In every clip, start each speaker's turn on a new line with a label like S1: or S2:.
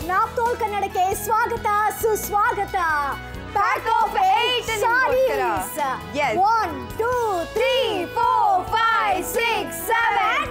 S1: ನಾಪ್ತೋಲ್ ಕನ್ನಡಕ್ಕೆ ಸ್ವಾಗತ ಸುಸ್ವಾಗತ pack of eight saris
S2: Yes.
S1: One two three four five six seven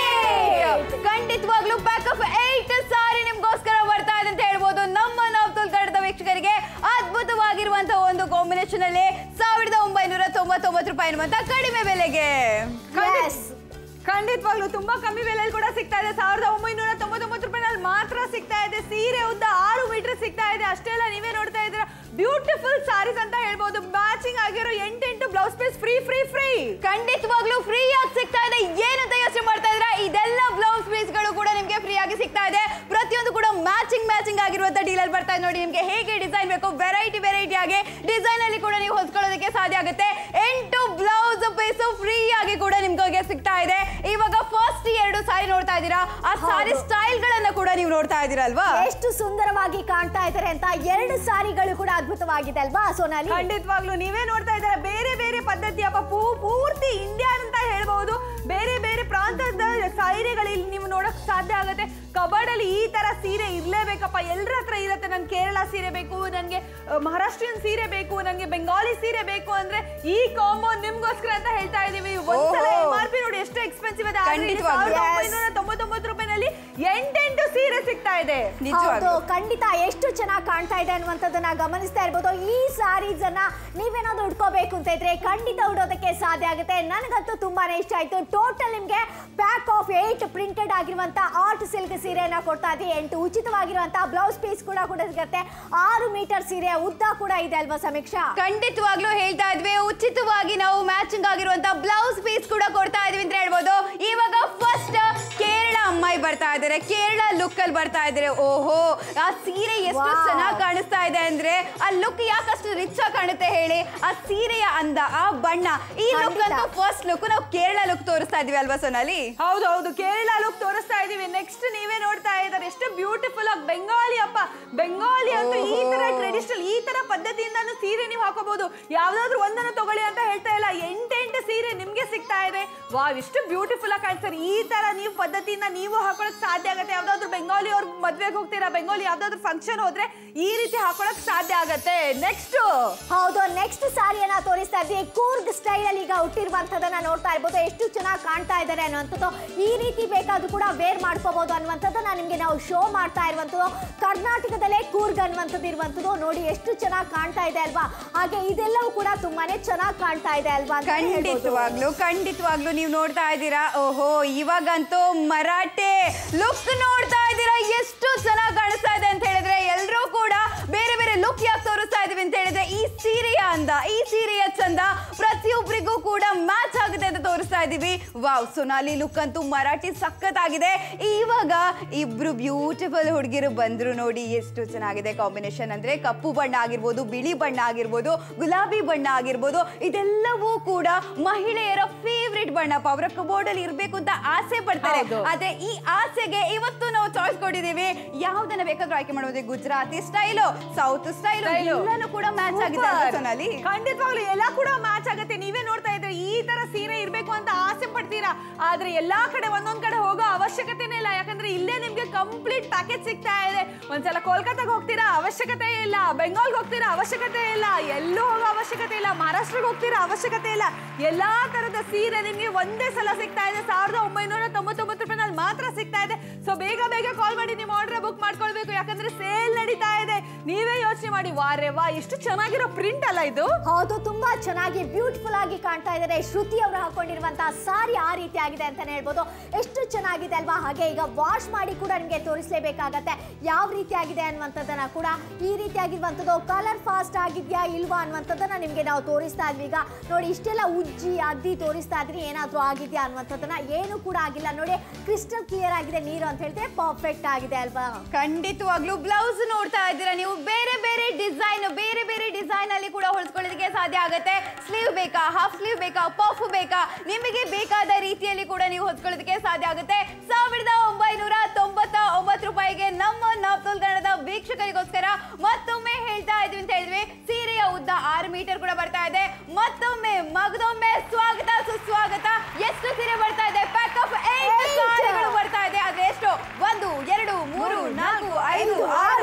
S1: eight
S2: ಖಂಡಿತವಾಗ್ಲೂ ಪ್ಯಾಕ್ ಆಫ್ ಏಟ್ ಸಾರಿ ನಿಮ್ಗೋಸ್ಕರ ಬರ್ತಾ ಇದೆ ಅಂತ ಹೇಳ್ಬೋದು ನಮ್ಮ ನಾವ್ತೋಲ್ ಕನ್ನಡದ ವೀಕ್ಷಕರಿಗೆ ಅದ್ಭುತವಾಗಿರುವಂತಹ ಒಂದು ಕಾಂಬಿನೇಷನ್ ಅಲ್ಲಿ ಸಾವಿರದ ಒಂಬೈನೂರ ತೊಂಬತ್ತೊಂಬತ್ತು ರೂಪಾಯಿ ಅನ್ನುವಂತ ಕಡಿಮೆ ಬೆಲೆಗೆ
S1: Yes.
S3: ಖಂಡಿತವಾಗ್ಲೂ ತುಂಬಾ ಕಮ್ಮಿ ಬೆಲೆಯಲ್ಲಿ ಕೂಡ ಸಿಗ್ತಾ ಇದೆ ಸಾವಿರದ ಒಂಬೈನೂರ ತೊಂಬತ್ತೊಂಬತ್ತು ರೂಪಾಯಿನಲ್ಲಿ ಮಾತ್ರ ಸಿಗ್ತಾ ಇದೆ ಸೀರೆ ಉದ್ದ ಆರು ಮೀಟರ್ ಸಿಗ್ತಾ ಇದೆ ಅಷ್ಟೇ ಅಲ್ಲ ನೀವೇ ನೋಡ್ತಾ ಇದ್ದೀರಾ ಬ್ಯೂಟಿಫುಲ್ ಸಾರೀಸ್ ಅಂತ ಹೇಳ್ಬೋದು ಮ್ಯಾಚಿಂಗ್ ಆಗಿರೋ ಎಂಟೆಂಟು blouse piece free free free
S2: ಖಂಡಿತವಾಗ್ಲೂ ಫ್ರೀ ಆಗಿ ಸಿಗ್ತಾ ಇದೆ ಏನಂತ ಯೋಚನೆ ಮಾಡ್ತಾ ಇದ್ರ ಇದೆಲ್ಲ ಬ್ಲೌಸ್ ಪೀಸ್ಗಳು ಕೂಡ ನಿಮ್ಗೆ ಫ್ರೀ ಆಗಿ ಸಿಗ್ತಾ ಇದೆ ಪ್ರತಿಯೊಂದು ಕೂಡ ಮ್ಯಾಚಿಂಗ್ ಮ್ಯಾಚಿಂಗ್ ಆಗಿರುವಂತ ಡೀಲರ್ ಬರ್ತಾ ಇದೆ ನೋಡಿ ನಿಮ್ಗೆ ಹೇಗೆ ಡಿಸೈನ್ ಬೇಕು ವೆರೈಟಿ ವೆರೈಟಿ ಆಗಿ ಡಿಸೈನ್ ಅಲ್ಲಿ ಕೂಡ ನೀವು ಹೊಲ್ಸ್ಕೊಳ್ಳೋದಕ್ಕೆ ಸಾಧ್ಯ ಆಗುತ್ತೆ ಎಂಟು ಬ್ಲೌಸ್ ಪೀಸ್ ಫ್ರೀ ಆಗಿ ಕೂಡ ನಿಮ್ಗೆ ಸಿಗ್ತಾ ಇದೆ ಇವಾಗ ಫಸ್ಟ್ ಎರಡು ಸಾರಿ ನೋಡ್ತಾ ಇದ್ದೀರಾ ಆ ಸಾರಿ
S1: ಹೌದು.
S2: ಸ್ಟೈಲ್ ಗಳನ್ನ ಕೂಡ ನೀವು ನೋಡ್ತಾ ಇದ್ದೀರಾ ಅಲ್ವಾ
S1: ಎಷ್ಟು ಸುಂದರವಾಗಿ ಕಾಣ್ತಾ ಇದ್ದಾರೆ ಅಂತ ಎರಡು ಸಾರಿಗಳು ಕೂಡ ಅದ್ಭುತವಾಗಿದೆ ಅಲ್ವಾ ಸೋನಾಲಿ
S3: ಖಂಡಿತವಾಗ್ಲೂ ನೀವೇ ನೋಡ್ತಾ ಇದ್ದಾರೆ ಬೇರೆ ಬೇರೆ ಪದ್ಧತಿಯ ಪ- ಪೂ ಪೂರ್ತಿ ಇಂಡಿಯಾ ಅಂತ ಹೇಳ್ಬಹುದು ಬೇರೆ ಬೇರೆ ಪ್ರಾಂತದ ಸೀರೆಗಳಲ್ಲಿ ನೀವು ನೋಡಕ್ ಸಾಧ್ಯ ಆಗುತ್ತೆ ಕಬಾಡಲ್ಲಿ ಈ ತರ ಸೀರೆ ಇರ್ಲೇಬೇಕಪ್ಪ ಎಲ್ಲರ ಹತ್ರ ಇರುತ್ತೆ ನನ್ಗೆ ಕೇರಳ ಸೀರೆ ಬೇಕು ನನಗೆ ಮಹಾರಾಷ್ಟ್ರೀಯನ್ ಸೀರೆ ಬೇಕು ನನಗೆ ಬೆಂಗಾಲಿ ಸೀರೆ ಬೇಕು ಅಂದ್ರೆ ಈ ಕಾಂಬೋ ನಿಮ್ಗೋಸ್ಕರ ಅಂತ ಹೇಳ್ತಾ ಇದೀವಿ ಒಂದ್ಸಲ
S2: ಓಹೋ.
S3: ಎಂ ಆರ್ ಪಿ ನೋಡಿ ಎಷ್ಟು ಎಕ್ಸ್ಪೆನ್ಸಿವ್ ಇದೆ ಆದ್ರೆ ಇಲ್ಲಿ
S2: ಖಂಡಿತವಾಗ್ಲೂ.
S3: ಸಾವಿರದ
S1: Yes.
S3: ಒಂಬೈನೂರ ತೊಂಬತ್ತೊಂಬತ್ತು ರೂಪಾಯಿನಲ್ಲಿ ಎಂಟೆಂಟು ಸೀರೆ ಸಿಗ್ತಾ ಇದೆ
S1: ಹೌದು
S2: ನಿಜವಾಗ್ಲೂ
S1: ಖಂಡಿತ ಎಷ್ಟು ಚೆನ್ನಾಗಿ ಕಾಣ್ತಾ ಇದೆ ಅನ್ನುವಂಥದ್ದನ್ನ ಗಮನಿಸ್ತಾ ಇರ್ಬೋದು ಈ ಸಾರೀಸ್ ಅನ್ನ ನೀವೇನಾದ್ರು ಉಟ್ಕೋಬೇಕು ಅಂತ ಇದ್ರೆ ಖಂಡಿತ ಉಡೋದಕ್ಕೆ ಸಾಧ್ಯ ಆಗುತ್ತೆ ನನಗಂತೂ ತುಂಬಾನೇ ಇಷ್ಟ ಆಯ್ತು ಟೋಟಲ್ ನಿಮ್ಗೆ ಪ್ಯಾಕ್ ಆಫ್ ಏಟ್ ಪ್ರಿಂಟೆಡ್ ಆಗಿರುವಂತ ಆರ್ಟ್ ಸಿಲ್ಕ್ ಸೀರೆಯನ್ನ ಕೊಡ್ತಾ ಇದ್ದೀವಿ ಎಂಟು ಉಚಿತವಾಗಿರುವಂತ ಬ್ಲೌಸ್ ಪೀಸ್ ಕೂಡ ಕೂಡ ಸಿಗುತ್ತೆ ಆರು ಮೀಟರ್ ಸೀರೆ ಉದ್ದ ಕೂಡ ಇದೆ ಅಲ್ವಾ ಸಮೀಕ್ಷಾ
S2: ಖಂಡಿತವಾಗ್ಲೂ ಹೇಳ್ತಾ ಇದ್ವಿ ಉಚಿತವಾಗಿ ನಾವು ಮ್ಯಾಚಿಂಗ್ ಆಗಿರುವಂತ ಬ್ಲೌಸ್ ಪೀಸ್ ಕೂಡ ಕೊಡ್ತಾ ಇದೀವಿ ಅಂತ ಹೇಳ್ಬೋದು ಇವಾಗ ಫಸ್ಟ್ ಕೇರಳ ಅಮ್ಮಾಯಿ ಬರ್ತಾ ಇದ್ದಾರೆ ಕೇರಳ ಲುಕ್ ಅಲ್ಲಿ ಬರ್ತಾ ಇದ್ದಾರೆ ಓಹೋ ಆ ಸೀರೆ ಎಷ್ಟು
S1: Wow.
S2: ಚೆನ್ನಾಗಿ ಕಾಣಿಸ್ತಾ ಇದೆ ಅಂದ್ರೆ ಆ ಲುಕ್ ಯಾಕಷ್ಟು ರಿಚ್ ಆಗಿ ಕಾಣುತ್ತೆ ಹೇಳಿ ಆ ಸೀರೆಯ ಅಂದ ಆ ಬಣ್ಣ ಈ ಲುಕ್
S1: ಖಂಡಿತ.
S2: ಅಂತೂ ಫಸ್ಟ್ ಲುಕ್ ನಾವು ಕೇರಳ ಲುಕ್ ತೋರಿಸ್ತಾ ಇದೀವಿ ಅಲ್ವಾ ಸೋನಾಲಿ
S3: ಹೌದು ಹೌದು ಕೇರಳ ಲುಕ್ ತೋರಿಸ್ತಾ ಇದೀವಿ ನೆಕ್ಸ್ಟ್ ನೀವೇ ನೋಡ್ತಾ ಇದ್ದಾರೆ ಎಷ್ಟು ಬ್ಯೂಟಿಫುಲ್ ಆಗಿ ಬೆಂಗಾಲಿ ಅಪ್ಪ ಬೆಂಗಾಲಿ ಅಂತೂ ಈ ತರ
S2: ಓಹೋ.
S3: ಟ್ರೆಡಿಷನಲ್ ಈ ತರ ಪದ್ಧತಿಯಿಂದಾನು ಸೀರೆ ನೀವು ಹಾಕೋಬಹುದು ಯಾವ್ದಾದ್ರು ಒಂದನ್ನು ತಗೊಳ್ಳಿ ಅಂತ ಹೇಳ್ತಾ ಇಲ್ಲ ಎಂಟೆಂಟು ಸೀರೆ ನಿಮ್ಗೆ ಸಿಗ್ತಾ ಇದೆ ವಾವ್ ಎಷ್ಟು ಬ್ಯೂಟಿಫುಲ್ ಆಗಿ ಕಾಣಿಸ್ತಾರೆ ಈ ತರ ನೀವು ಪದ್ಧತಿಯಿಂದ ನೀವು ಹಾಕೊಳಕ್ ಸಾಧ್ಯ ಆಗುತ್ತೆ ಯಾವ್ದಾದ್ರು ಬೆಂಗಾಲಿ ಅವ್ರ ಮದ್ವೆಗೆ ಹೋಗ್ತೀರಾ ಬೆಂಗಾಲಿ ಯಾವ್ದಾದ್ರು ಫಂಕ್ಷನ್ ಹೋದ್ರೆ ಈ ರೀತಿ ಹಾಕೊಳಕ್ ಸಾಧ್ಯ ಆಗತ್ತೆ ನೆಕ್ಸ್ಟ್
S1: ಹೌದು ನೆಕ್ಸ್ಟ್ ಸಾರಿಯನ್ನ ತೋರಿಸ್ತಾ ಇದ್ವಿ ಕೂರ್ಗ್ ಸ್ಟೈಲ್ ಅಲ್ಲಿ ಈಗ ಹುಟ್ಟಿರುವಂತದನ್ನ ನೋಡ್ತಾ ಇರ್ಬೋದು ಎಷ್ಟು ಚೆನ್ನಾಗಿ ಕಾಣ್ತಾ ಇದ್ದಾರೆ ಅನ್ನುವಂಥದ್ದು ಈ ರೀತಿ ಬೇಕಾದ್ರೂ ಕೂಡ ವೇರ್ ಮಾಡ್ಕೋಬಹುದು ಅನ್ನುವಂಥದ್ದನ್ನ ನಿಮ್ಗೆ ನಾವು ಶೋ ಮಾಡ್ತಾ ಇರುವಂಥದ್ದು ಕರ್ನಾಟಕದಲ್ಲೇ ಕೂರ್ಗ್ ಅನ್ನುವಂಥದ್ದು ಇರುವಂಥದ್ದು ನೋಡಿ ಎಷ್ಟು ಚೆನ್ನಾಗಿ ಕಾಣ್ತಾ ಇದೆ ಅಲ್ವಾ ಹಾಗೆ ಇದೆಲ್ಲವೂ ಕೂಡ ತುಂಬಾನೇ ಚೆನ್ನಾಗಿ ಕಾಣ್ತಾ ಇದೆ ಅಲ್ವಾ ಅಂತ ಹೇಳ್ಬೋದು.
S2: ಖಂಡಿತವಾಗ್ಲು ಖಂಡಿತವಾಗ್ಲು ನೀವು ನೋಡ್ತಾ ಇದ್ದೀರಾ ಓಹೋ ಇವಾಗಂತೂ ಮರಾಠೆ ಲುಕ್ ನೋಡ್ತಾ ಇದ್ದೀರಾ ಎಷ್ಟು ಚೆನ್ನಾಗಿ ಕಾಣಿಸ್ತಾ ಇದೆ ಅಂತ ಹೇಳಿದ್ರೆ ಎಲ್ಲರೂ ಕೂಡ ಬೇರೆ ಬೇರೆ ಲುಕ್ ಯಾಕೆ ತೋರಿಸ್ತಾ ಇದೀವಿ ಅಂತ ಹೇಳಿದ್ರೆ ಈ ಸೀರೆಯ ಅಂದ ಈ ಸೀರೆಯ ಚಂದ ಪ್ರತಿಯೊಬ್ಬರಿಗೂ ಕೂಡ ಮ್ಯಾಚ್ ಆಗುತ್ತೆ ಅಂತ ತೋರಿಸ್ತಾ ಇದೀವಿ ವಾವ್ ಸೊನಾಲಿ ಲುಕ್ ಅಂತೂ ಮರಾಠಿ ಸಖತ್ತಾಗಿದೆ ಇವಾಗ ಇಬ್ರು ಬ್ಯೂಟಿಫುಲ್ ಹುಡುಗಿರು ಬಂದ್ರು ನೋಡಿ ಎಷ್ಟು ಚೆನ್ನಾಗಿದೆ ಕಾಂಬಿನೇಷನ್ ಅಂದ್ರೆ ಕಪ್ಪು ಬಣ್ಣ ಆಗಿರ್ಬೋದು ಬಿಳಿ ಬಣ್ಣ ಆಗಿರ್ಬೋದು ಗುಲಾಬಿ ಬಣ್ಣ ಆಗಿರ್ಬೋದು ಇದೆಲ್ಲವೂ ಕೂಡ ಮಹಿಳೆಯರ ಫೇವ್ರೆಟ್ ಬಣ್ಣಪ್ಪ ಅವರ ಕಬೋರ್ಡ್ ಅಲ್ಲಿ ಇರ್ಬೇಕು ಅಂತ ಆಸೆ ಪಡ್ತಾರೆ
S3: ಹೌದು.
S2: ಆದ್ರೆ ಈ ಆಸೆಗೆ ಇವತ್ತು ನಾವು ಚಾಯ್ಸ್ ಕೊಟ್ಟಿದ್ದೀವಿ ಯಾವ್ದನ್ನ ಬೇಕಾದ್ರೂ ಆಯ್ಕೆ ಮಾಡಬಹುದು Gujarati style south style
S3: Style.
S2: ಎಲ್ಲಾನು ಕೂಡ ಮ್ಯಾಚ್ ಆಗಿದೆ ಅಲ್ವಾ ಸೊನಾಲಿ
S3: ಖಂಡಿತವಾಗ್ಲು ಎಲ್ಲ ಕೂಡ ಮ್ಯಾಚ್ ಆಗುತ್ತೆ ನೀವೇ ನೋಡ್ತಾ ಇದ್ರೆ ಈ ತರ ಸೀರೆ ಇರ್ಬೇಕು ಅಂತ ಆಸೆ ಪಡ್ತೀರಾ ಆದ್ರೆ ಎಲ್ಲಾ ಕಡೆ ಒಂದೊಂದ್ ಕಡೆ ಹೋಗೋ ಅವಶ್ಯಕತೆನೇ ಇಲ್ಲ ಯಾಕಂದ್ರೆ ಇಲ್ಲೇ ನಿಮ್ಗೆ ಕಂಪ್ಲೀಟ್ ಪ್ಯಾಕೇಜ್ ಸಿಗ್ತಾ ಇದೆ ಒಂದ್ಸಲ ಕೋಲ್ಕತ್ತಾಗ ಹೋಗ್ತೀರಾ ಅವಶ್ಯಕತೆ ಇಲ್ಲ ಬೆಂಗಾಲ್ಗೆ ಹೋಗ್ತೀರಾ ಅವಶ್ಯಕತೆ ಇಲ್ಲ ಎಲ್ಲೂ ಹೋಗೋ ಅವಶ್ಯಕತೆ ಇಲ್ಲ ಮಹಾರಾಷ್ಟ್ರಕ್ಕೆ ಹೋಗ್ತೀರಾ ಅವಶ್ಯಕತೆ ಇಲ್ಲ ಎಲ್ಲಾ ತರದ ಸೀರೆ ನಿಮ್ಗೆ ಒಂದೇ ಸಲ ಸಿಗ್ತಾ ಇದೆ ಸಾವಿರದ ಒಂಬೈನೂರ ತೊಂಬತ್ತೊಂಬತ್ತು ರೂಪಾಯಿನಲ್ಲಿ ಮಾತ್ರ ಸಿಗ್ತಾ ಇದೆ ಸೊ ಬೇಗ ಬೇಗ ಕಾಲ್ ಮಾಡಿ ನಿಮ್ಮ ಆರ್ಡರ್ ಬುಕ್ ಮಾಡ್ಕೊಳ್ಬೇಕು ಯಾಕಂದ್ರೆ ಸೇಲ್ ನಡೀತಾ ಇದೆ ನೀವೇ ಯೋಚನೆ ಮಾಡಿ ವಾರೆ ವಾ ಎಷ್ಟು ಚೆನ್ನಾಗಿರೋ ಪ್ರಿಂಟ್ ಅಲ್ಲ ಇದು
S1: ಹೌದು ತುಂಬಾ ಚೆನ್ನಾಗಿ ಬ್ಯೂಟಿಫುಲ್ ಆಗಿ ಕಾಣ್ತಾ ಇದ್ದಾರೆ ಶ್ರುತಿ ಅವರು ಹಾಕೊಂಡಿರುವಂತಹ ಸಾರಿ ಆ ರೀತಿ ಆಗಿದೆ ಅಂತಾನೆ ಹೇಳ್ಬೋದು ಎಷ್ಟು ಚೆನ್ನಾಗಿದೆ ಅಲ್ವಾ ಹಾಗೆ ಈಗ ವಾಶ್ ಮಾಡಿ ಕೂಡ ನಿಮಗೆ ತೋರಿಸಲೇಬೇಕಾಗತ್ತೆ ಯಾವ ರೀತಿ ಆಗಿದೆ ಅನ್ನುವಂಥದ್ದನ್ನ ಕೂಡ ಈ ರೀತಿಯಾಗಿರುವಂಥದ್ದು ಕಲರ್ ಫಾಸ್ಟ್ ಆಗಿದೆಯಾ ಇಲ್ವಾ ಅನ್ನುವಂಥದ್ದನ್ನ ನಿಮಗೆ ನಾವು ತೋರಿಸ್ತಾ ಇದ್ವಿ ಈಗ ನೋಡಿ ಇಷ್ಟೆಲ್ಲ ಉಜ್ಜಿ ಅದ್ದಿ ತೋರಿಸ್ತಾ ಇದ್ರಿ ಏನಾದರೂ ಆಗಿದೆಯಾ ಅನ್ನುವಂಥದ್ದನ್ನ ಏನು ಕೂಡ ಆಗಿಲ್ಲ ನೋಡಿ ಕ್ರಿಸ್ಟಲ್ ಕ್ಲಿಯರ್ ಆಗಿದೆ ನೀರು ಅಂತ ಹೇಳಿದ್ರೆ ಪರ್ಫೆಕ್ಟ್ ಆಗಿದೆ ಅಲ್ವಾ
S2: ಖಂಡಿತವಾಗ್ಲೂ ಬ್ಲೌಸ್ ನೋಡ್ತಾ ಇದ್ದೀರಾ ನೀವು ಬೇರೆ ಬೇರೆ ಡಿಸೈನ್ ಬೇರೆ ಬೇರೆ ಡಿಸೈನ್ ಅಲ್ಲಿ ಕೂಡ ಹೊಲಿಸ್ಕೊಳ್ಳೋದಕ್ಕೆ ಸಾಧ್ಯ ಆಗುತ್ತೆ ಸ್ಲೀವ್ ಬೇಕಾ ಹಾಫ್ ಸ್ಲೀವ್ ಬೇಕಾ ಪಫ್ ಬೇಕಾ ನಿಮಗೆ ಬೇಕಾದ ರೀತಿಯಲ್ಲಿ ಕೂಡ ನೀವು ಹೊಲಿಸ್ಕೊಳ್ಳೋದಕ್ಕೆ ಸಾಧ್ಯ ಆಗುತ್ತೆ ಸಾವಿರದ ಒಂಬೈನೂರ ತೊಂಬತ್ತ ಒಂಬತ್ತು ರೂಪಾಯಿಗೆ ನಮ್ಮ ನಾಪ್ತೋಲ್ ಕನ್ನಡದ ವೀಕ್ಷಕರಿಗೋಸ್ಕರ ಮತ್ತೊಮ್ಮೆ ಹೇಳ್ತಾ ಇದ್ವಿ ಅಂತ ಹೇಳಿದ್ವಿ ಸೀರೆಯ ಉದ್ದ ಆರು ಮೀಟರ್ ಕೂಡ ಬರ್ತಾ ಇದೆ ಮತ್ತೊಮ್ಮೆ ಮಗದೊಮ್ಮೆ ಸ್ವಾಗತ ಸುಸ್ವಾಗತ ಎಷ್ಟು ಸೀರೆ ಬರ್ತಾ ಇದೆ ಪ್ಯಾಕ್ ಆಫ್
S1: Eight.
S2: ಸಾರಿಗಳು ಬರ್ತಾ ಇದೆ ಆದ್ರೆ ಎಷ್ಟು ಒಂದು ಎರಡು ಮೂರು ನಾಲ್ಕು ಐದು ಆರು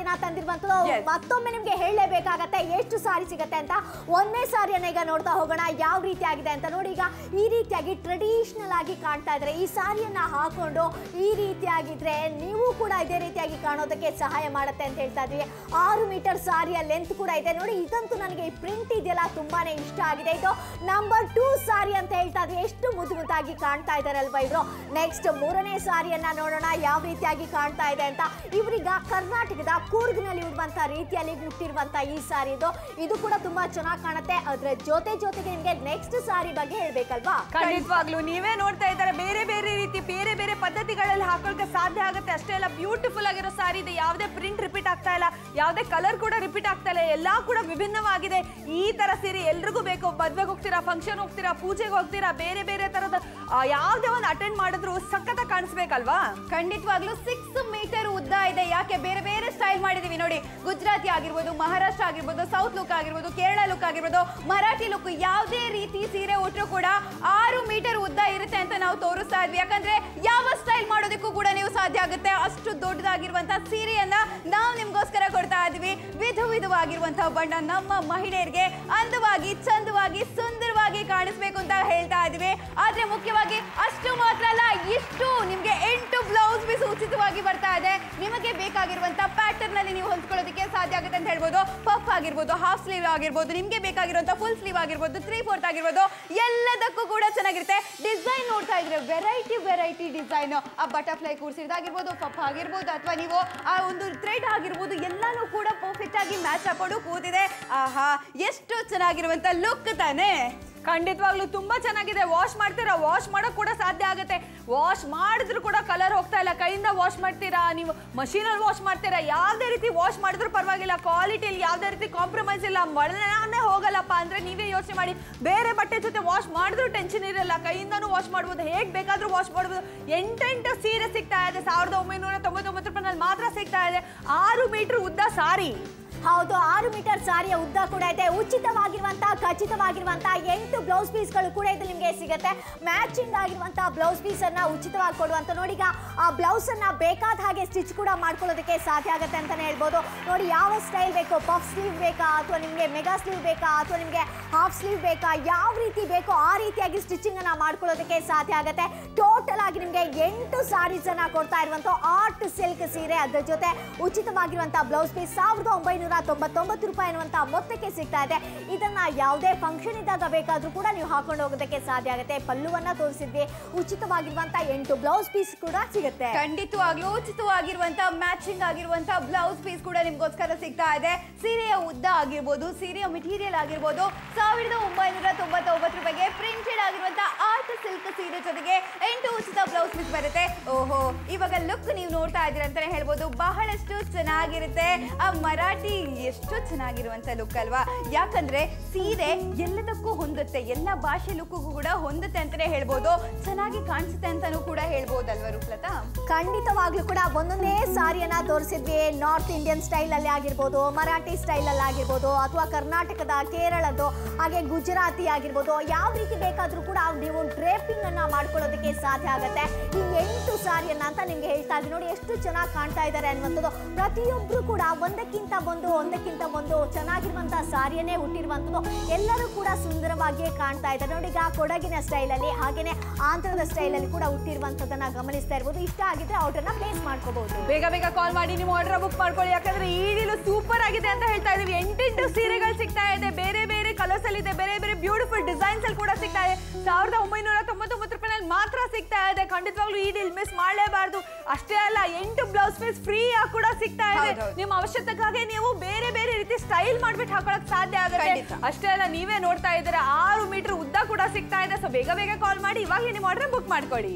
S1: ಸಾರಿಯನ್ನ ತಂದಿರುವಂತದ್ದು
S3: Yes.
S1: ಮತ್ತೊಮ್ಮೆ ನಿಮ್ಗೆ ಹೇಳಲೇಬೇಕಾಗತ್ತೆ ಎಷ್ಟು ಸಾರಿ ಸಿಗತ್ತೆ ಅಂತ ಒಂದೇ ಸಾರಿಯನ್ನ ಈಗ ನೋಡ್ತಾ ಹೋಗೋಣ ಯಾವ ರೀತಿ ಆಗಿದೆ ಅಂತ ನೋಡಿ ಈಗ ಈ ರೀತಿಯಾಗಿ ಟ್ರೆಡಿಷನಲ್ ಆಗಿ ಕಾಣ್ತಾ ಇದ್ರೆ ಈ ಸಾರಿಯನ್ನ ಹಾಕೊಂಡು ಈ ರೀತಿಯಾಗಿದ್ರೆ ನೀವು ಕೂಡ ಇದೇ ರೀತಿಯಾಗಿ ಕಾಣೋದಕ್ಕೆ ಸಹಾಯ ಮಾಡುತ್ತೆ ಅಂತ ಹೇಳ್ತಾ ಇದ್ವಿ ಆರು ಮೀಟರ್ ಸಾರಿಯ ಲೆಂತ್ ಕೂಡ ಇದೆ ನೋಡಿ ಇದಂತೂ ನನಗೆ ಈ ಪ್ರಿಂಟ್ ಇದೆಯಲ್ಲ ತುಂಬಾನೇ ಇಷ್ಟ ಆಗಿದೆ ಇದು ನಂಬರ್ ಟೂ ಸಾರಿ ಅಂತ ಹೇಳ್ತಾ ಇದ್ವಿ ಎಷ್ಟು ಮುದ್ದು ಮುದ್ದಾಗಿ ಕಾಣ್ತಾ ಇದಾರಲ್ವಾ ಇವರು ನೆಕ್ಸ್ಟ್ ಮೂರನೇ ಸಾರಿಯನ್ನ ನೋಡೋಣ ಯಾವ ರೀತಿಯಾಗಿ ಕಾಣ್ತಾ ಇದೆ ಅಂತ ಇವ್ರೀಗ ಕರ್ನಾಟಕದ ಕೂರ್ಗ್ನಲ್ಲಿ ಉಡುವಂತ ರೀತಿಯಲ್ಲಿ ಹುಟ್ಟಿರುವಂತ ಈ ಸಾರಿ ಇದು ಇದು ಕೂಡ ತುಂಬಾ ಚೆನ್ನಾಗಿ ಕಾಣುತ್ತೆ ಅದ್ರ ಜೊತೆ ಜೊತೆಗೆ ನಿಮ್ಗೆ ನೆಕ್ಸ್ಟ್ ಸಾರಿ ಬಗ್ಗೆ ಹೇಳ್ಬೇಕಲ್ವಾ
S3: ಖಂಡಿತವಾಗ್ಲೂ ನೀವೇ ನೋಡ್ತಾ ಇದ್ದಾರೆ ಬೇರೆ ಬೇರೆ ರೀತಿ ಬೇರೆ ಬೇರೆ ಪದ್ಧತಿಗಳಲ್ಲಿ ಹಾಕೊಳ್ಳಕ್ಕೆ ಸಾಧ್ಯ ಆಗುತ್ತೆ ಅಷ್ಟೇ ಅಲ್ಲ ಬ್ಯೂಟಿಫುಲ್ ಆಗಿರೋ ಸಾರಿ ಇದೆ ಯಾವುದೇ ಪ್ರಿಂಟ್ ರಿಪೀಟ್ ಆಗ್ತಾ ಇಲ್ಲ ಯಾವುದೇ ಕಲರ್ ಕೂಡ ರಿಪೀಟ್ ಆಗ್ತಾ ಇಲ್ಲ ಎಲ್ಲಾ ಕೂಡ ವಿಭಿನ್ನವಾಗಿದೆ ಈ ತರ ಸೀರೆ ಎಲ್ರಿಗೂ ಬೇಕು ಮದ್ವೆಗೆ ಹೋಗ್ತೀರಾ ಫಂಕ್ಷನ್ ಹೋಗ್ತೀರಾ ಪೂಜೆಗೆ ಹೋಗ್ತೀರಾ ಬೇರೆ ಬೇರೆ ತರದ ಆ, ಯಾವ್ದೇ ಒಂದು ಅಟೆಂಡ್ ಮಾಡಿದ್ರು ಸಖತ್ತ ಕಾಣಿಸ್ಬೇಕಲ್ವಾ
S2: ಖಂಡಿತವಾಗ್ಲೂ ಸಿಕ್ಸ್ ಮೀಟರ್ ಉದ್ದ ಇದೆ ಯಾಕೆ ಬೇರೆ ಬೇರೆ ಸ್ಟೈಲ್ ಮಾಡಿದೀವಿ ನೋಡಿ ಗುಜರಾತಿ ಆಗಿರ್ಬೋದು ಮಹಾರಾಷ್ಟ್ರ ಆಗಿರ್ಬೋದು ಸೌತ್ ಲುಕ್ ಆಗಿರ್ಬೋದು ಕೇರಳ ಲುಕ್ ಆಗಿರ್ಬೋದು ಮರಾಠಿ ಲುಕ್ ಯಾವುದೇ ರೀತಿ ಸೀರೆ ಉಟ್ಟರು ಕೂಡ ಆರು ಮೀಟರ್ ಉದ್ದ ಇರುತ್ತೆ ಅಂತ ನಾವು ತೋರಿಸ್ತಾ ಇದ್ವಿ ಯಾಕಂದ್ರೆ ಯಾವ ಸ್ಟೈಲ್ ಮಾಡೋದಕ್ಕೂ ಕೂಡ ನೀವು ಸಾಧ್ಯ ಆಗುತ್ತೆ ಅಷ್ಟು ದೊಡ್ಡದಾಗಿರುವಂತಹ ಸೀರೆಯನ್ನ ನಾವು ನಿಮ್ಗೋಸ್ಕರ ಕೊಡ್ತಾ ಇದ್ವಿ ವಿಧ ವಿಧವಾಗಿರುವಂತಹ ಬಣ್ಣ ನಮ್ಮ ಮಹಿಳೆಯರಿಗೆ ಅಂದವಾಗಿ ಚಂದವಾಗಿ ಸುಂದರವಾಗಿ ಕಾಣಿಸ್ಬೇಕು ಅಂತ ಹೇಳ್ತಾ ಇದ್ವಿ ಆದ್ರೆ ಮುಖ್ಯವಾಗಿ ಅಷ್ಟು ಮಾತ್ರ ಅಲ್ಲ ಇಷ್ಟು ನಿಮ್ಗೆ ಎಂಟು ಬ್ಲೌಸ್ ಪೀಸ್ ಉಚಿತವಾಗಿ ಬರ್ತಾ ಇದೆ ನಿಮಗೆ ಬೇಕಾಗಿರುವಂತ ಪ್ಯಾಟರ್ನ್ ಅಲ್ಲಿ ನೀವು ಹೊಂದ್ಕೊಳ್ಳೋದಕ್ಕೆ ಸಾಧ್ಯ ಆಗುತ್ತೆ ಅಂತ ಹೇಳ್ಬೋದು ಪಫ್ ಆಗಿರ್ಬೋದು ಹಾಫ್ ಸ್ಲೀವ್ ಆಗಿರ್ಬೋದು ನಿಮ್ಗೆ ಬೇಕಾಗಿರುವಂತ ಫುಲ್ ಸ್ಲೀವ್ ಆಗಿರ್ಬೋದು ತ್ರೀ ಫೋರ್ತ್ ಆಗಿರ್ಬೋದು ಎಲ್ಲದಕ್ಕೂ ಕೂಡ ಚೆನ್ನಾಗಿರುತ್ತೆ ಡಿಸೈನ್ ನೋಡ್ತಾ ಇದ್ರೆ ವೆರೈಟಿ ವೆರೈಟಿ ಡಿಸೈನ್ ಆ ಬಟರ್ಫ್ಲೈ ಕೂರ್ಸಿದಾಗಿರ್ಬೋದು ಪಫ್ ಆಗಿರ್ಬೋದು ಅಥವಾ ನೀವು ಆ ಒಂದು ಥ್ರೆಡ್ ಆಗಿರ್ಬೋದು ಎಲ್ಲಾನು ಕೂಡ ಪರ್ಫೆಕ್ಟ್ ಆಗಿ ಮ್ಯಾಚ್ ಹಾಕೊಂಡು ಕೂತಿದೆ ಆಹಾ ಎಷ್ಟು ಚೆನ್ನಾಗಿರುವಂತ ಲುಕ್ ತಾನೇ
S3: ಖಂಡಿತವಾಗ್ಲೂ ತುಂಬಾ ಚೆನ್ನಾಗಿದೆ ವಾಶ್ ಮಾಡ್ತೀರಾ ವಾಶ್ ಮಾಡೋಕ್ ಕೂಡ ಸಾಧ್ಯ ಆಗುತ್ತೆ ವಾಶ್ ಮಾಡಿದ್ರು ಕೂಡ ಕಲರ್ ಹೋಗ್ತಾ ಇಲ್ಲ ಕೈಯಿಂದ ವಾಶ್ ಮಾಡ್ತೀರಾ ನೀವು ಮಷೀನಲ್ಲಿ ವಾಶ್ ಮಾಡ್ತೀರಾ ಯಾವುದೇ ರೀತಿ ವಾಶ್ ಮಾಡಿದ್ರು ಪರವಾಗಿಲ್ಲ ಕ್ವಾಲಿಟಿಯಲ್ಲಿ ಯಾವುದೇ ರೀತಿ ಕಾಂಪ್ರಮೈಸ್ ಇಲ್ಲ ಮಳೆನೇ ಹೋಗಲ್ಲಪ್ಪ ಅಂದ್ರೆ ನೀವೇ ಯೋಚನೆ ಮಾಡಿ ಬೇರೆ ಬಟ್ಟೆ ಜೊತೆ ವಾಶ್ ಮಾಡಿದ್ರು ಟೆನ್ಷನ್ ಇರಲ್ಲ ಕೈಯಿಂದನೂ ವಾಶ್ ಮಾಡ್ಬೋದು ಹೇಗ್ ಬೇಕಾದ್ರೂ ವಾಶ್ ಮಾಡ್ಬೋದು ಎಂಟೆಂಟು ಸೀರೆ ಸಿಗ್ತಾ ಇದೆ ಸಾವಿರದ ಒಂಬೈನೂರ ತೊಂಬತ್ತೊಂಬತ್ತು ರೂಪಾಯಿನಲ್ಲಿ ಮಾತ್ರ ಸಿಗ್ತಾ ಇದೆ ಆರು ಮೀಟರ್ ಉದ್ದ ಸಾರಿ
S1: ಹೌದು ಆರು ಮೀಟರ್ ಸಾರಿಯ ಉದ್ದ ಕೂಡ ಇದೆ ಉಚಿತವಾಗಿರುವಂತ ಖಚಿತವಾಗಿರುವಂತ ಎಂಟು ಬ್ಲೌಸ್ ಪೀಸ್ಗಳು ಕೂಡ ಇದು ನಿಮಗೆ ಸಿಗುತ್ತೆ ಮ್ಯಾಚಿಂಗ್ ಆಗಿರುವಂತ ಬ್ಲೌಸ್ ಪೀಸ್ ಅನ್ನ ಉಚಿತವಾಗಿ ಕೊಡುವಂತ ನೋಡಿ ಈಗ ಆ ಬ್ಲೌಸ್ ಅನ್ನ ಬೇಕಾದ ಹಾಗೆ ಸ್ಟಿಚ್ ಕೂಡ ಮಾಡ್ಕೊಳ್ಳೋದಕ್ಕೆ ಸಾಧ್ಯ ಆಗುತ್ತೆ ಅಂತಾನೆ ಹೇಳ್ಬೋದು ನೋಡಿ ಯಾವ ಸ್ಟೈಲ್ ಬೇಕು ಪಫ್ ಸ್ಲೀವ್ ಬೇಕಾ ಅಥವಾ ನಿಮಗೆ ಮೆಗಾ ಸ್ಲೀವ್ ಬೇಕಾ ಅಥವಾ ನಿಮಗೆ ಹಾಫ್ ಸ್ಲೀವ್ ಬೇಕಾ ಯಾವ ರೀತಿ ಬೇಕೋ ಆ ರೀತಿಯಾಗಿ ಸ್ಟಿಚಿಂಗ್ ಅನ್ನ ಮಾಡ್ಕೊಳ್ಳೋದಕ್ಕೆ ಸಾಧ್ಯ ಆಗುತ್ತೆ ಟೋಟಲ್ ಆಗಿ ನಿಮಗೆ ಎಂಟು ಸಾರೀಸ್ ಅನ್ನ ಕೊಡ್ತಾ ಇರುವಂತ ಆರ್ಟ್ ಸಿಲ್ಕ್ ಸೀರೆ ಅದ್ರ ಜೊತೆ ಉಚಿತವಾಗಿರುವಂತ ಬ್ಲೌಸ್ ಪೀಸ್ ಸಾವಿರದ ಒಂಬೈನೂರ ತೊಂಬತ್ತೊಂಬತ್ತು ರೂಪಾಯಿ ಅನ್ನುವಂತ ಮೊತ್ತಕ್ಕೆ ಸಿಗ್ತಾ ಇದೆ ಇದನ್ನ ಯಾವುದೇ ಫಂಕ್ಷನ್ ಇದ್ದಾಗ ಬೇಕಾದ್ರೂ ಕೂಡ ನೀವು ಹಾಕೊಂಡು ಹೋಗೋದಕ್ಕೆ ಸಾಧ್ಯ ಆಗುತ್ತೆ ಪಲ್ಲುವನ್ನ ತೋರಿಸಿದ್ವಿ ಉಚಿತವಾಗಿರುವಂತ ಎಂಟು ಬ್ಲೌಸ್ ಪೀಸ್ ಕೂಡ ಸಿಗುತ್ತೆ
S2: ಖಂಡಿತವಾಗ್ಲೂ ಉಚಿತವಾಗಿರುವಂತ ಮ್ಯಾಚಿಂಗ್ ಆಗಿರುವಂತ ಬ್ಲೌಸ್ ಪೀಸ್ ಕೂಡ ನಿಮ್ಗೋಸ್ಕರ ಸಿಗ್ತಾ ಇದೆ ಸೀರೆಯ ಉದ್ದ ಆಗಿರ್ಬೋದು ಸೀರೆಯ ಮೆಟೀರಿಯಲ್ ಆಗಿರ್ಬೋದು ಸಾವಿರದ ಒಂಬೈನೂರ ತೊಂಬತ್ತೊಂಬತ್ತು ರೂಪಾಯಿಗೆ ಪ್ರಿಂಟೆಡ್ ಆಗಿರುವಂತ ಆರ್ಟ್ ಸಿಲ್ಕ್ ಸೀರೆ ಜೊತೆಗೆ ಎಂಟು ಉಚಿತ ಬ್ಲೌಸ್ ಪೀಸ್ ಬರುತ್ತೆ ಓಹೋ ಇವಾಗ ಲುಕ್ ನೀವು ನೋಡ್ತಾ ಇದ್ದೀರ ಅಂತಾನೆ ಹೇಳ್ಬೋದು ಬಹಳಷ್ಟು ಚೆನ್ನಾಗಿರುತ್ತೆ ಆ ಮರಾಠಿ ಎಷ್ಟು ಚೆನ್ನಾಗಿರುವಂತ ಲುಕ್ ಅಲ್ವಾ ಯಾಕಂದ್ರೆ ಸೀರೆ ಎಲ್ಲದಕ್ಕೂ ಹೊಂದುತ್ತೆ ಎಲ್ಲ ಭಾಷೆ ಲುಕ್ಗೂ ಕೂಡ ಹೊಂದುತ್ತೆ ಅಂತಾನೆ ಹೇಳ್ಬೋದು ಚೆನ್ನಾಗಿ ಕಾಣಿಸುತ್ತೆ ಅಂತಾನೂ ಕೂಡ ಹೇಳ್ಬೋದಲ್ವಾ ರೂಪಲತಾ
S1: ಖಂಡಿತವಾಗ್ಲೂ ಕೂಡ ಒಂದೊಂದೇ ಸಾರಿಯನ್ನ ತೋರಿಸಿದ್ವಿ ನಾರ್ತ್ ಇಂಡಿಯನ್ ಸ್ಟೈಲ್ ಅಲ್ಲಿ ಆಗಿರ್ಬೋದು ಮರಾಠಿ ಸ್ಟೈಲ್ ಅಲ್ಲಿ ಆಗಿರ್ಬೋದು ಅಥವಾ ಕರ್ನಾಟಕದ ಕೇರಳದ್ದು ಹಾಗೆ ಗುಜರಾತಿ ಆಗಿರ್ಬೋದು ಯಾವ ರೀತಿ ಬೇಕಾದ್ರೂ ಕೂಡ ನೀವು ಡ್ರೇಪಿಂಗ್ ಅನ್ನ ಮಾಡ್ಕೊಳ್ಳೋದಕ್ಕೆ ಸಾಧ್ಯ ಆಗುತ್ತೆ ಈ ಎಂಟು ಸಾರಿಯನ್ನ ಅಂತ ನಿಮ್ಗೆ ಹೇಳ್ತಾ ಇದ್ದೀನಿ ನೋಡಿ ಎಷ್ಟು ಚೆನ್ನಾಗಿ ಕಾಣ್ತಾ ಇದ್ದಾರೆ ಅನ್ನುವಂಥದ್ದು ಪ್ರತಿಯೊಬ್ರು ಕೂಡ ಒಂದಕ್ಕಿಂತ ಒಂದು ಒಂದಕ್ಕಿಂತ ಒಂದು ಚೆನ್ನಾಗಿರುವಂತ ಸಾರಿಯನ್ನೇ ಹುಟ್ಟಿರುವಂಥದ್ದು ಎಲ್ಲರೂ ಕೂಡ ಸುಂದರವಾಗಿಯೇ ಕಾಣ್ತಾ ಇದ್ದಾರೆ ನೋಡಿ ಈಗ ಕೊಡಗಿನ ಸ್ಟೈಲ್ ಅಲ್ಲಿ ಹಾಗೇನೆ ಆಂಧ್ರದ ಸ್ಟೈಲ್ ಅಲ್ಲಿ ಕೂಡ ಹುಟ್ಟಿರುವಂತದನ್ನ ಗಮನಿಸ್ತಾ ಇರ್ಬೋದು ಇಷ್ಟ ಆಗಿದ್ರೆ ಆರ್ಡರ್ನ ಪ್ಲೇಸ್ ಮಾಡ್ಕೋಬಹುದು
S3: ಬೇಗ ಬೇಗ ಕಾಲ್ ಮಾಡಿ ನೀವು ಆರ್ಡರ್ ಬುಕ್ ಮಾಡ್ಕೊಳ್ಳಿ ಯಾಕಂದ್ರೆ ಈ ಡೀಲು ಸೂಪರ್ ಆಗಿದೆ ಅಂತ ಹೇಳ್ತಾ ಇದೀವಿ ಎಂಟೆಂಟು ಸೀರೆಗಳು ಸಿಗ್ತಾ ಇದೆ ಬೇರೆ ಬೇರೆ ಕಲರ್ಸ್ ಅಲ್ಲಿ ಇದೆ ಬೇರೆ ಬೇರೆ ಬ್ಯೂಟಿಫುಲ್ ಡಿಸೈನ್ಸ್ ಅಲ್ಲಿ ಕೂಡ ಸಿಗ್ತಾ ಇದೆ ಸಾವಿರದ ಒಂಬೈನೂರ ತೊಂಬತ್ತೊಂಬತ್ತು ರೂಪಾಯಿನಲ್ಲಿ ಮಾತ್ರ ಸಿಗ್ತಾ ಇದೆ ಖಂಡಿತವಾಗ್ಲೂ ಈ ಡೀಲ್ ಮಿಸ್ ಮಾಡಲೇಬಾರ್ದು ಅಷ್ಟೇ ಅಲ್ಲ ಎಂಟು ಬ್ಲೌಸ್ ಪೀಸ್ ಫ್ರೀ ಆಗಿ ಕೂಡ ಸಿಗ್ತಾ ಇದೆ
S2: ಹೌದೌದು.
S3: ನಿಮ್ಮ ಅವಶ್ಯಕತೆಗಾಗಿ ನೀವು ಬೇರೆ ಬೇರೆ ರೀತಿ ಸ್ಟೈಲ್ ಮಾಡ್ಬಿಟ್ಟು ಹಾಕೊಳಕ್ ಸಾಧ್ಯ ಆಗುತ್ತೆ
S2: ಖಂಡಿತ.
S3: ಅಷ್ಟೇ ಅಲ್ಲ ನೀವೇ ನೋಡ್ತಾ ಇದ್ದೀರಾ ಆರು ಮೀಟರ್ ಉದ್ದ ಕೂಡ ಸಿಗ್ತಾ ಇದೆ ಸೊ ಬೇಗ ಬೇಗ ಕಾಲ್ ಮಾಡಿ ಇವಾಗಲೇ ನಿಮ್ಮ ಆರ್ಡರ್ ಬುಕ್ ಮಾಡ್ಕೊಳ್ಳಿ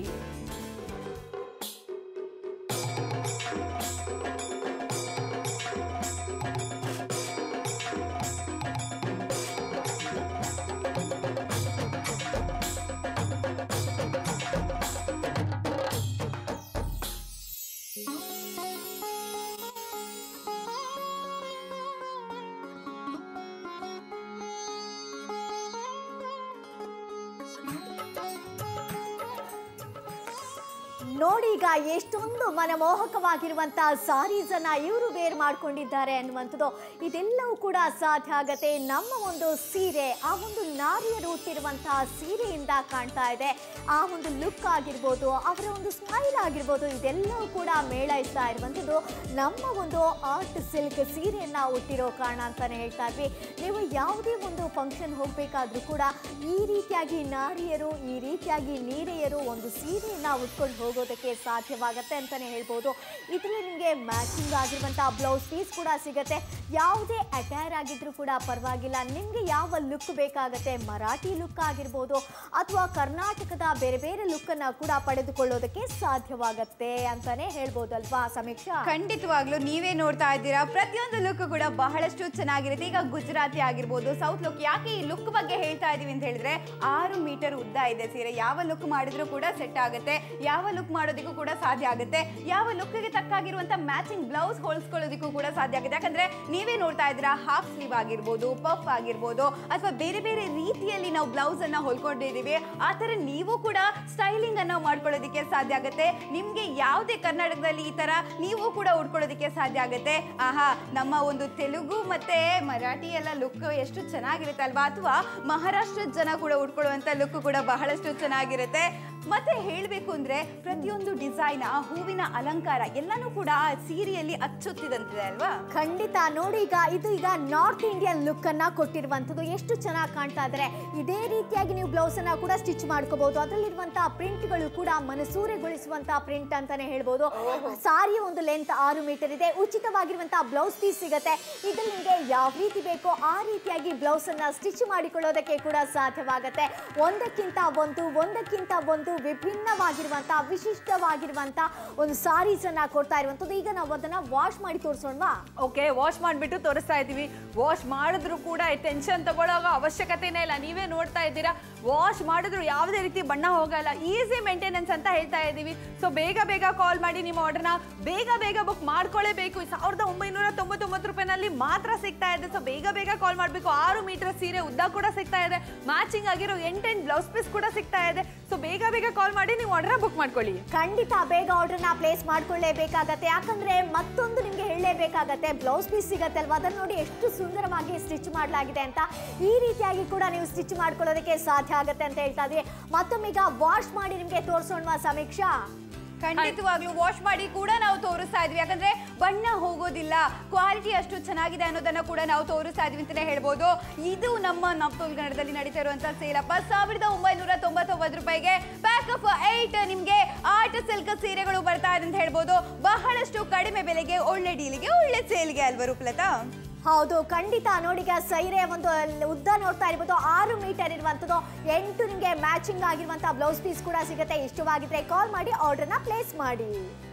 S1: ನೋಡಿ ಈಗ ಎಷ್ಟೊಂದು ಮನಮೋಹಕವಾಗಿರುವಂತ ಸಾರೀಸ್ ಅನ್ನ ಇವರು ವೇರ್ ಮಾಡ್ಕೊಂಡಿದ್ದಾರೆ ಅನ್ನುವಂಥದ್ದು ಇದೆಲ್ಲವೂ ಕೂಡ ಸಾಧ್ಯ ಆಗತ್ತೆ ನಮ್ಮ ಒಂದು ಸೀರೆ ಆ ಒಂದು ನಾರಿಯರು ಹುಟ್ಟಿರುವಂತಹ ಸೀರೆಯಿಂದ ಕಾಣ್ತಾ ಇದೆ ಆ ಒಂದು ಲುಕ್ ಆಗಿರ್ಬೋದು ಅವರ ಒಂದು ಸ್ಮೈಲ್ ಆಗಿರ್ಬೋದು ಇದೆಲ್ಲವೂ ಕೂಡ ಮೇಳೈಸ್ತಾ ಇರುವಂಥದ್ದು ನಮ್ಮ ಒಂದು ಆರ್ಟ್ ಸಿಲ್ಕ್ ಸೀರೆಯನ್ನ ಹುಟ್ಟಿರೋ ಕಾರಣ ಅಂತಾನೆ ಹೇಳ್ತಾ ಇದ್ವಿ ನೀವು ಯಾವುದೇ ಒಂದು ಫಂಕ್ಷನ್ ಹೋಗಬೇಕಾದ್ರೂ ಕೂಡ ಈ ರೀತಿಯಾಗಿ ನಾರಿಯರು ಈ ರೀತಿಯಾಗಿ ನೀರೆಯರು ಒಂದು ಸೀರೆಯನ್ನ ಉಟ್ಕೊಂಡು ಹೋಗೋದಕ್ಕೆ ಸಾಧ್ಯವಾಗತ್ತೆ ಅಂತಾನೆ ಹೇಳ್ಬೋದು ಇದರಲ್ಲಿ ನಿಮಗೆ ಮ್ಯಾಚಿಂಗ್ ಆಗಿರುವಂತಹ ಬ್ಲೌಸ್ ಪೀಸ್ ಕೂಡ ಸಿಗತ್ತೆ ಯಾವುದೇ ಅಟೈರ್ ಆಗಿದ್ರೂ ಕೂಡ ಪರವಾಗಿಲ್ಲ ನಿಮಗೆ ಯಾವ ಲುಕ್ ಬೇಕಾಗತ್ತೆ ಮರಾಠಿ ಲುಕ್ ಆಗಿರ್ಬೋದು ಅಥವಾ ಕರ್ನಾಟಕದ ಬೇರೆ ಬೇರೆ ಲುಕ್ ಅನ್ನ ಕೂಡ ಪಡೆದುಕೊಳ್ಳೋದಕ್ಕೆ ಸಾಧ್ಯವಾಗತ್ತೆ ಅಂತಾನೆ ಹೇಳ್ಬೋದು ಅಲ್ವಾ ಸಮೀಕ್ಷಾ
S2: ಖಂಡಿತವಾಗ್ಲೂ ನೀವೇ ನೋಡ್ತಾ ಇದ್ದೀರಾ ಪ್ರತಿಯೊಂದು ಲುಕ್ ಕೂಡ ಬಹಳಷ್ಟು ಚೆನ್ನಾಗಿರುತ್ತೆ ಈಗ ಗುಜರಾತಿ ಆಗಿರ್ಬೋದು ಸೌತ್ ಲುಕ್ ಯಾಕೆ ಈ ಲುಕ್ ಬಗ್ಗೆ ಹೇಳ್ತಾ ಇದೀವಿ ಅಂತ ಹೇಳಿದ್ರೆ ಆರು ಮೀಟರ್ ಉದ್ದ ಇದೆ ಸೀರೆ ಯಾವ ಲುಕ್ ಮಾಡಿದ್ರು ಕೂಡ ಸೆಟ್ ಆಗುತ್ತೆ ಯಾವ ಲುಕ್ ಮಾಡೋದಕ್ಕೂ ಕೂಡ ಸಾಧ್ಯ ಆಗುತ್ತೆ ಯಾವ ಲುಕ್ಗೆ ತಕ್ಕಾಗಿರುವಂತ ಮ್ಯಾಚಿಂಗ್ ಬ್ಲೌಸ್ ಹೊಲಿಸ್ಕೊಳ್ಳೋದಕ್ಕೂ ಕೂಡ ಸಾಧ್ಯ ಆಗುತ್ತೆ ಯಾಕಂದ್ರೆ ನೀವೇ ನೋಡ್ತಾ ಇದ್ದೀರಾ ಹಾಫ್ ಸ್ಲೀವ್ ಆಗಿರ್ಬೋದು ಪಫ್ ಆಗಿರ್ಬೋದು ಅಥವಾ ಬೇರೆ ಬೇರೆ ರೀತಿಯಲ್ಲಿ ನಾವು ಬ್ಲೌಸ್ ಅನ್ನ ಹೊಲ್ಕೊಂಡಿದೀವಿ ಆ ಥರ ನೀವು ಕೂಡ ಸ್ಟೈಲಿಂಗ್ ಅನ್ನ ಮಾಡ್ಕೊಳ್ಳೋದಕ್ಕೆ ಸಾಧ್ಯ ಆಗುತ್ತೆ ನಿಮ್ಗೆ ಯಾವುದೇ ಕರ್ನಾಟಕದಲ್ಲಿ ಈ ತರ ನೀವು ಕೂಡ ಉಟ್ಕೊಳ್ಳೋದಕ್ಕೆ ಸಾಧ್ಯ ಆಗುತ್ತೆ ಆಹಾ ನಮ್ಮ ಒಂದು ತೆಲುಗು ಮತ್ತೆ ಮರಾಠಿ ಎಲ್ಲ ಲುಕ್ ಎಷ್ಟು ಚೆನ್ನಾಗಿರುತ್ತೆ ಅಲ್ವಾ ಅಥವಾ ಮಹಾರಾಷ್ಟ್ರದ ಜನ ಕೂಡ ಉಟ್ಕೊಳ್ಳುವಂತ ಲುಕ್ ಕೂಡ ಬಹಳಷ್ಟು ಚೆನ್ನಾಗಿರುತ್ತೆ ಮತ್ತೆ ಹೇಳಬೇಕು ಅಂದ್ರೆ ಪ್ರತಿಯೊಂದು ಡಿಸೈನ್ ಆ ಹೂವಿನ ಅಲಂಕಾರ ಎಲ್ಲನೂ ಕೂಡ ಆ ಸೀರೆಯಲ್ಲಿ ಅಚ್ಚೊತ್ತಿದಂತಿದೆ ಅಲ್ವಾ
S1: ಖಂಡಿತ ನೋಡಿ ಈಗ ಇದು ಈಗ ನಾರ್ತ್ ಇಂಡಿಯನ್ ಲುಕ್ ಅನ್ನ ಕೊಟ್ಟಿರುವಂತದ್ದು ಎಷ್ಟು ಚೆನ್ನಾಗಿ ಕಾಣ್ತಾ ಇದ್ದಾರೆ ಇದೇ ರೀತಿಯಾಗಿ ನೀವು ಬ್ಲೌಸ್ ಅನ್ನ ಕೂಡ ಸ್ಟಿಚ್ ಮಾಡ್ಕೋಬಹುದು ಅದರಲ್ಲಿರುವಂತಹ ಪ್ರಿಂಟ್ಗಳು ಕೂಡ ಮನಸೂರೆಗೊಳಿಸುವಂತಹ ಪ್ರಿಂಟ್ ಅಂತಾನೆ ಹೇಳ್ಬೋದು ಸಾರಿಯ ಒಂದು ಲೆಂತ್ ಆರು ಮೀಟರ್ ಇದೆ ಉಚಿತವಾಗಿರುವಂತಹ ಬ್ಲೌಸ್ ಪೀಸ್ ಸಿಗುತ್ತೆ ಇದ್ರಲ್ಲಿ ನಿಮಗೆ ಯಾವ ರೀತಿ ಬೇಕೋ ಆ ರೀತಿಯಾಗಿ ಬ್ಲೌಸ್ ಅನ್ನ ಸ್ಟಿಚ್ ಮಾಡಿಕೊಳ್ಳೋದಕ್ಕೆ ಕೂಡ ಸಾಧ್ಯವಾಗುತ್ತೆ ಒಂದಕ್ಕಿಂತ ಒಂದು ಒಂದಕ್ಕಿಂತ ಒಂದು ವಿಭಿನ್ನವಾಗಿರುವಂತಹ ವಿಶಿಷ್ಟವಾಗಿರುವಂತಹ ಒಂದು ಸಾರೀಸ್ ಅನ್ನ ಕೊಡ್ತಾ ಇರುವಂತದ್ದು ಈಗ ನಾವು ಅದನ್ನ ವಾಶ್ ಮಾಡಿ ತೋರಿಸೋಣವಾ
S3: ಓಕೆ ವಾಶ್ ಮಾಡಿಬಿಟ್ಟು ತೋರಿಸ್ತಾ ಇದ್ದೀವಿ ವಾಶ್ ಮಾಡಿದ್ರು ಕೂಡ ಟೆನ್ಷನ್ ತಗೊಳ್ಳೋ ಅವಶ್ಯಕತೆನೇ ಇಲ್ಲ ನೀವೇ ನೋಡ್ತಾ ಇದ್ದೀರಾ ವಾಶ್ ಮಾಡಿದ್ರು ಯಾವುದೇ ರೀತಿ ಬಣ್ಣ ಹೋಗಲ್ಲ ಈಸಿ ಮೇಂಟೆನೆನ್ಸ್ ಅಂತ ಹೇಳ್ತಾ ಇದ್ದೀವಿ ಸೊ ಬೇಗ ಬೇಗ ಕಾಲ್ ಮಾಡಿ ನಿಮ್ಮ ಆರ್ಡರ್ನ ಬೇಗ ಬೇಗ ಬುಕ್ ಮಾಡ್ಕೊಳ್ಳೇಬೇಕು ಸಾವಿರದ ಒಂಬೈನೂರ ತೊಂಬತ್ತೊಂಬತ್ತು ರೂಪಾಯಿನಲ್ಲಿ ಮಾತ್ರ ಸಿಗ್ತಾ ಇದೆ ಸೊ ಬೇಗ ಬೇಗ ಕಾಲ್ ಮಾಡಬೇಕು ಆರು ಮೀಟರ್ ಸೀರೆ ಉದ್ದ ಕೂಡ ಸಿಗ್ತಾ ಇದೆ ಮ್ಯಾಚಿಂಗ್ ಆಗಿರೋ ಎಂಟೆಂಟ್ ಬ್ಲೌಸ್ ಪೀಸ್ ಕೂಡ ಸಿಗ್ತಾ ಇದೆ ಸೊ ಬೇಗ ಬೇಗ ಕಾಲ್ ಮಾಡಿ ನೀವು ಆರ್ಡರ್ನ ಬುಕ್ ಮಾಡ್ಕೊಳ್ಳಿ
S1: ಖಂಡಿತ ಬೇಗ ಆರ್ಡರ್ನ ಪ್ಲೇಸ್ ಮಾಡ್ಕೊಳ್ಳೇಬೇಕಾಗತ್ತೆ ಯಾಕಂದ್ರೆ ಮತ್ತೊಂದು ನಿಮ್ಗೆ ಹೇಳಲೇಬೇಕಾಗತ್ತೆ ಬ್ಲೌಸ್ ಪೀಸ್ ಸಿಗತ್ತೆ ಅಲ್ವಾ ಅದನ್ನ ನೋಡಿ ಎಷ್ಟು ಸುಂದರವಾಗಿ ಸ್ಟಿಚ್ ಮಾಡಲಾಗಿದೆ ಅಂತ ಈ ರೀತಿಯಾಗಿ ಕೂಡ ನೀವು ಸ್ಟಿಚ್ ಮಾಡ್ಕೊಳ್ಳೋದಕ್ಕೆ ಸಾಧ್ಯ ಆಗತ್ತೆ ಅಂತ ಹೇಳ್ತಾ ಇದ್ವಿ ಮತ್ತೊಮ್ಮೆ ಈಗ ವಾಶ್ ಮಾಡಿ ನಿಮ್ಗೆ ತೋರಿಸೋಣ ಸಮೀಕ್ಷಾ
S2: ಖಂಡಿತವಾಗ್ಲೂ ವಾಶ್ ಮಾಡಿ ಕೂಡ ನಾವು ತೋರಿಸ್ತಾ ಇದ್ವಿ ಯಾಕಂದ್ರೆ ಬಣ್ಣ ಹೋಗೋದಿಲ್ಲ ಕ್ವಾಲಿಟಿ ಅಷ್ಟು ಚೆನ್ನಾಗಿದೆ ಅನ್ನೋದನ್ನ ಕೂಡ ನಾವು ತೋರಿಸ್ತಾ ಇದ್ವಿ ಅಂತಾನೆ ಹೇಳ್ಬೋದು ಇದು ನಮ್ಮ ನಪ್ತೋಲ್ಗಣದಲ್ಲಿ ನಡೀತಾ ಇರುವಂತಹ ಸೇಲಪ್ಪ ಸಾವಿರದ ಒಂಬೈನೂರ ತೊಂಬತ್ತೊಂಬತ್ತು ರೂಪಾಯಿಗೆ ಪ್ಯಾಕ್ ಆಫ್ ಏಟ್ ನಿಮ್ಗೆ ಆರ್ಟ್ ಸಿಲ್ಕ್ ಸೀರೆಗಳು ಬರ್ತಾ ಇದೆ ಅಂತ ಹೇಳ್ಬೋದು ಬಹಳಷ್ಟು ಕಡಿಮೆ ಬೆಲೆಗೆ ಒಳ್ಳೆ ಡೀಲಿಗೆ ಒಳ್ಳೆ ಸೇಲ್ಗೆ ಅಲ್ವಾ ರೂಪಲತಾ
S1: ಹೌದು ಖಂಡಿತ ನೋಡಿ ಈಗ ಸೈರೆ ಒಂದು ಲ್- ಉದ್ದ ನೋಡ್ತಾ ಇರ್ಬೋದು ಆರು ಮೀಟರ್ ಇರುವಂಥದ್ದು ಎಂಟು ನಿಮಗೆ ಮ್ಯಾಚಿಂಗ್ ಆಗಿರುವಂತಹ ಬ್ಲೌಸ್ ಪೀಸ್ ಕೂಡ ಸಿಗುತ್ತೆ ಇಷ್ಟವಾಗಿದ್ರೆ ಕಾಲ್ ಮಾಡಿ ಆರ್ಡರ್ನ ಪ್ಲೇಸ್ ಮಾಡಿ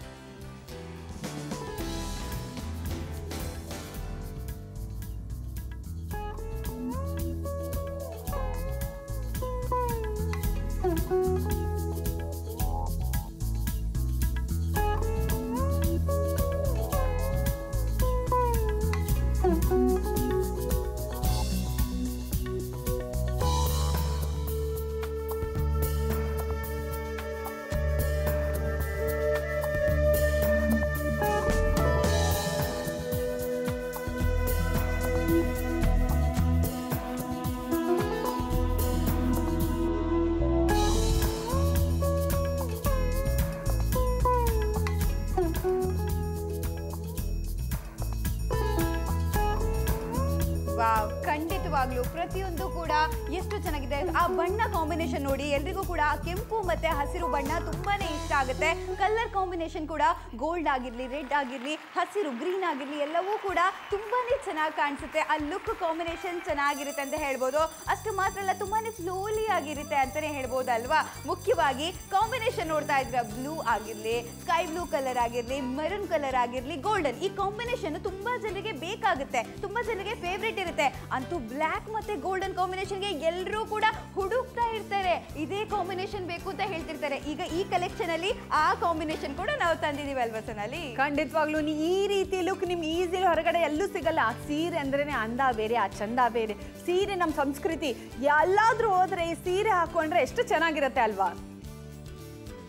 S2: ವಾವ್ ಖಂಡಿತವಾಗ್ಲೂ ಪ್ರತಿಯೊಂದು ಕೂಡ ಎಷ್ಟು ಚೆನ್ನಾಗಿದೆ ಆ ಬಣ್ಣ ಕಾಂಬಿನೇಷನ್ ನೋಡಿ ಎಲ್ರಿಗೂ ಕೂಡ ಕೆಂಪು ಮತ್ತೆ ಹಸಿರು ಬಣ್ಣ ತುಂಬಾನೇ ಇಷ್ಟ ಆಗುತ್ತೆ ಕಲರ್ ಕಾಂಬಿನೇಷನ್ ಕೂಡ ಗೋಲ್ಡ್ ಆಗಿರ್ಲಿ ರೆಡ್ ಆಗಿರ್ಲಿ ಹಸಿರು ಗ್ರೀನ್ ಆಗಿರ್ಲಿ ಎಲ್ಲವೂ ಕೂಡ ತುಂಬಾನೇ ಚೆನ್ನಾಗಿ ಕಾಣಿಸುತ್ತೆ ಆ ಲುಕ್ ಕಾಂಬಿನೇಷನ್ ಚೆನ್ನಾಗಿರುತ್ತೆ ಅಂತ ಹೇಳ್ಬೋದು ಅಷ್ಟು ಮಾತ್ರ ಅಲ್ಲ ತುಂಬಾನೇ ಫ್ಲೋಲಿ ಆಗಿರುತ್ತೆ ಅಂತಾನೆ ಹೇಳ್ಬೋದು ಅಲ್ವಾ ಮುಖ್ಯವಾಗಿ ಕಾಂಬಿನೇಷನ್ ನೋಡ್ತಾ ಇದ್ರೆ ಬ್ಲೂ ಆಗಿರ್ಲಿ ಸ್ಕೈ ಬ್ಲೂ ಕಲರ್ ಆಗಿರ್ಲಿ ಮೆರೂನ್ ಕಲರ್ ಆಗಿರ್ಲಿ ಗೋಲ್ಡನ್ ಈ ಕಾಂಬಿನೇಷನ್ ತುಂಬಾ ಜನರಿಗೆ ಬೇಕಾಗುತ್ತೆ ತುಂಬಾ ಜನರಿಗೆ ಫೇವ್ರೇಟ್ ಇರುತ್ತೆ ಅಂತೂ ಬ್ಲ್ಯಾಕ್ ಮತ್ತೆ ಗೋಲ್ಡನ್ ಕಾಂಬಿನೇಷನ್ಗೆ ಎಲ್ಲರೂ ಕೂಡ ಹುಡುಕ್ತಾ ಇರ್ತಾರೆ ಇದೇ ಕಾಂಬಿನೇಷನ್ ಬೇಕು ಅಂತ ಹೇಳ್ತಿರ್ತಾರೆ ಈಗ ಈ ಕಲೆಕ್ಷನ್ ಅಲ್ಲಿ ಆ ಕಾಂಬಿನೇಷನ್ ಕೂಡ ನಾವು ತಂದಿದೀವಿ ಅಲ್ವಾ ಸೊನಾಲಿ
S3: ಖಂಡಿತವಾಗ್ಲೂ ನೀ ಈ ರೀತಿ ಲುಕ್ ನಿಮ್ ಈಸಿ ಹೊರಗಡೆ ಎಲ್ಲೂ ಸಿಗಲ್ಲ ಆ ಸೀರೆ ಅಂದ್ರೇನೆ ಅಂದ ಬೇರೆ ಆ ಚಂದ ಬೇರೆ ಸೀರೆ ನಮ್ಮ ಸಂಸ್ಕೃತಿ ಎಲ್ಲಾದ್ರೂ ಹೋದ್ರೆ ಈ ಸೀರೆ ಹಾಕೊಂಡ್ರೆ ಎಷ್ಟು ಚೆನ್ನಾಗಿರುತ್ತೆ ಅಲ್ವಾ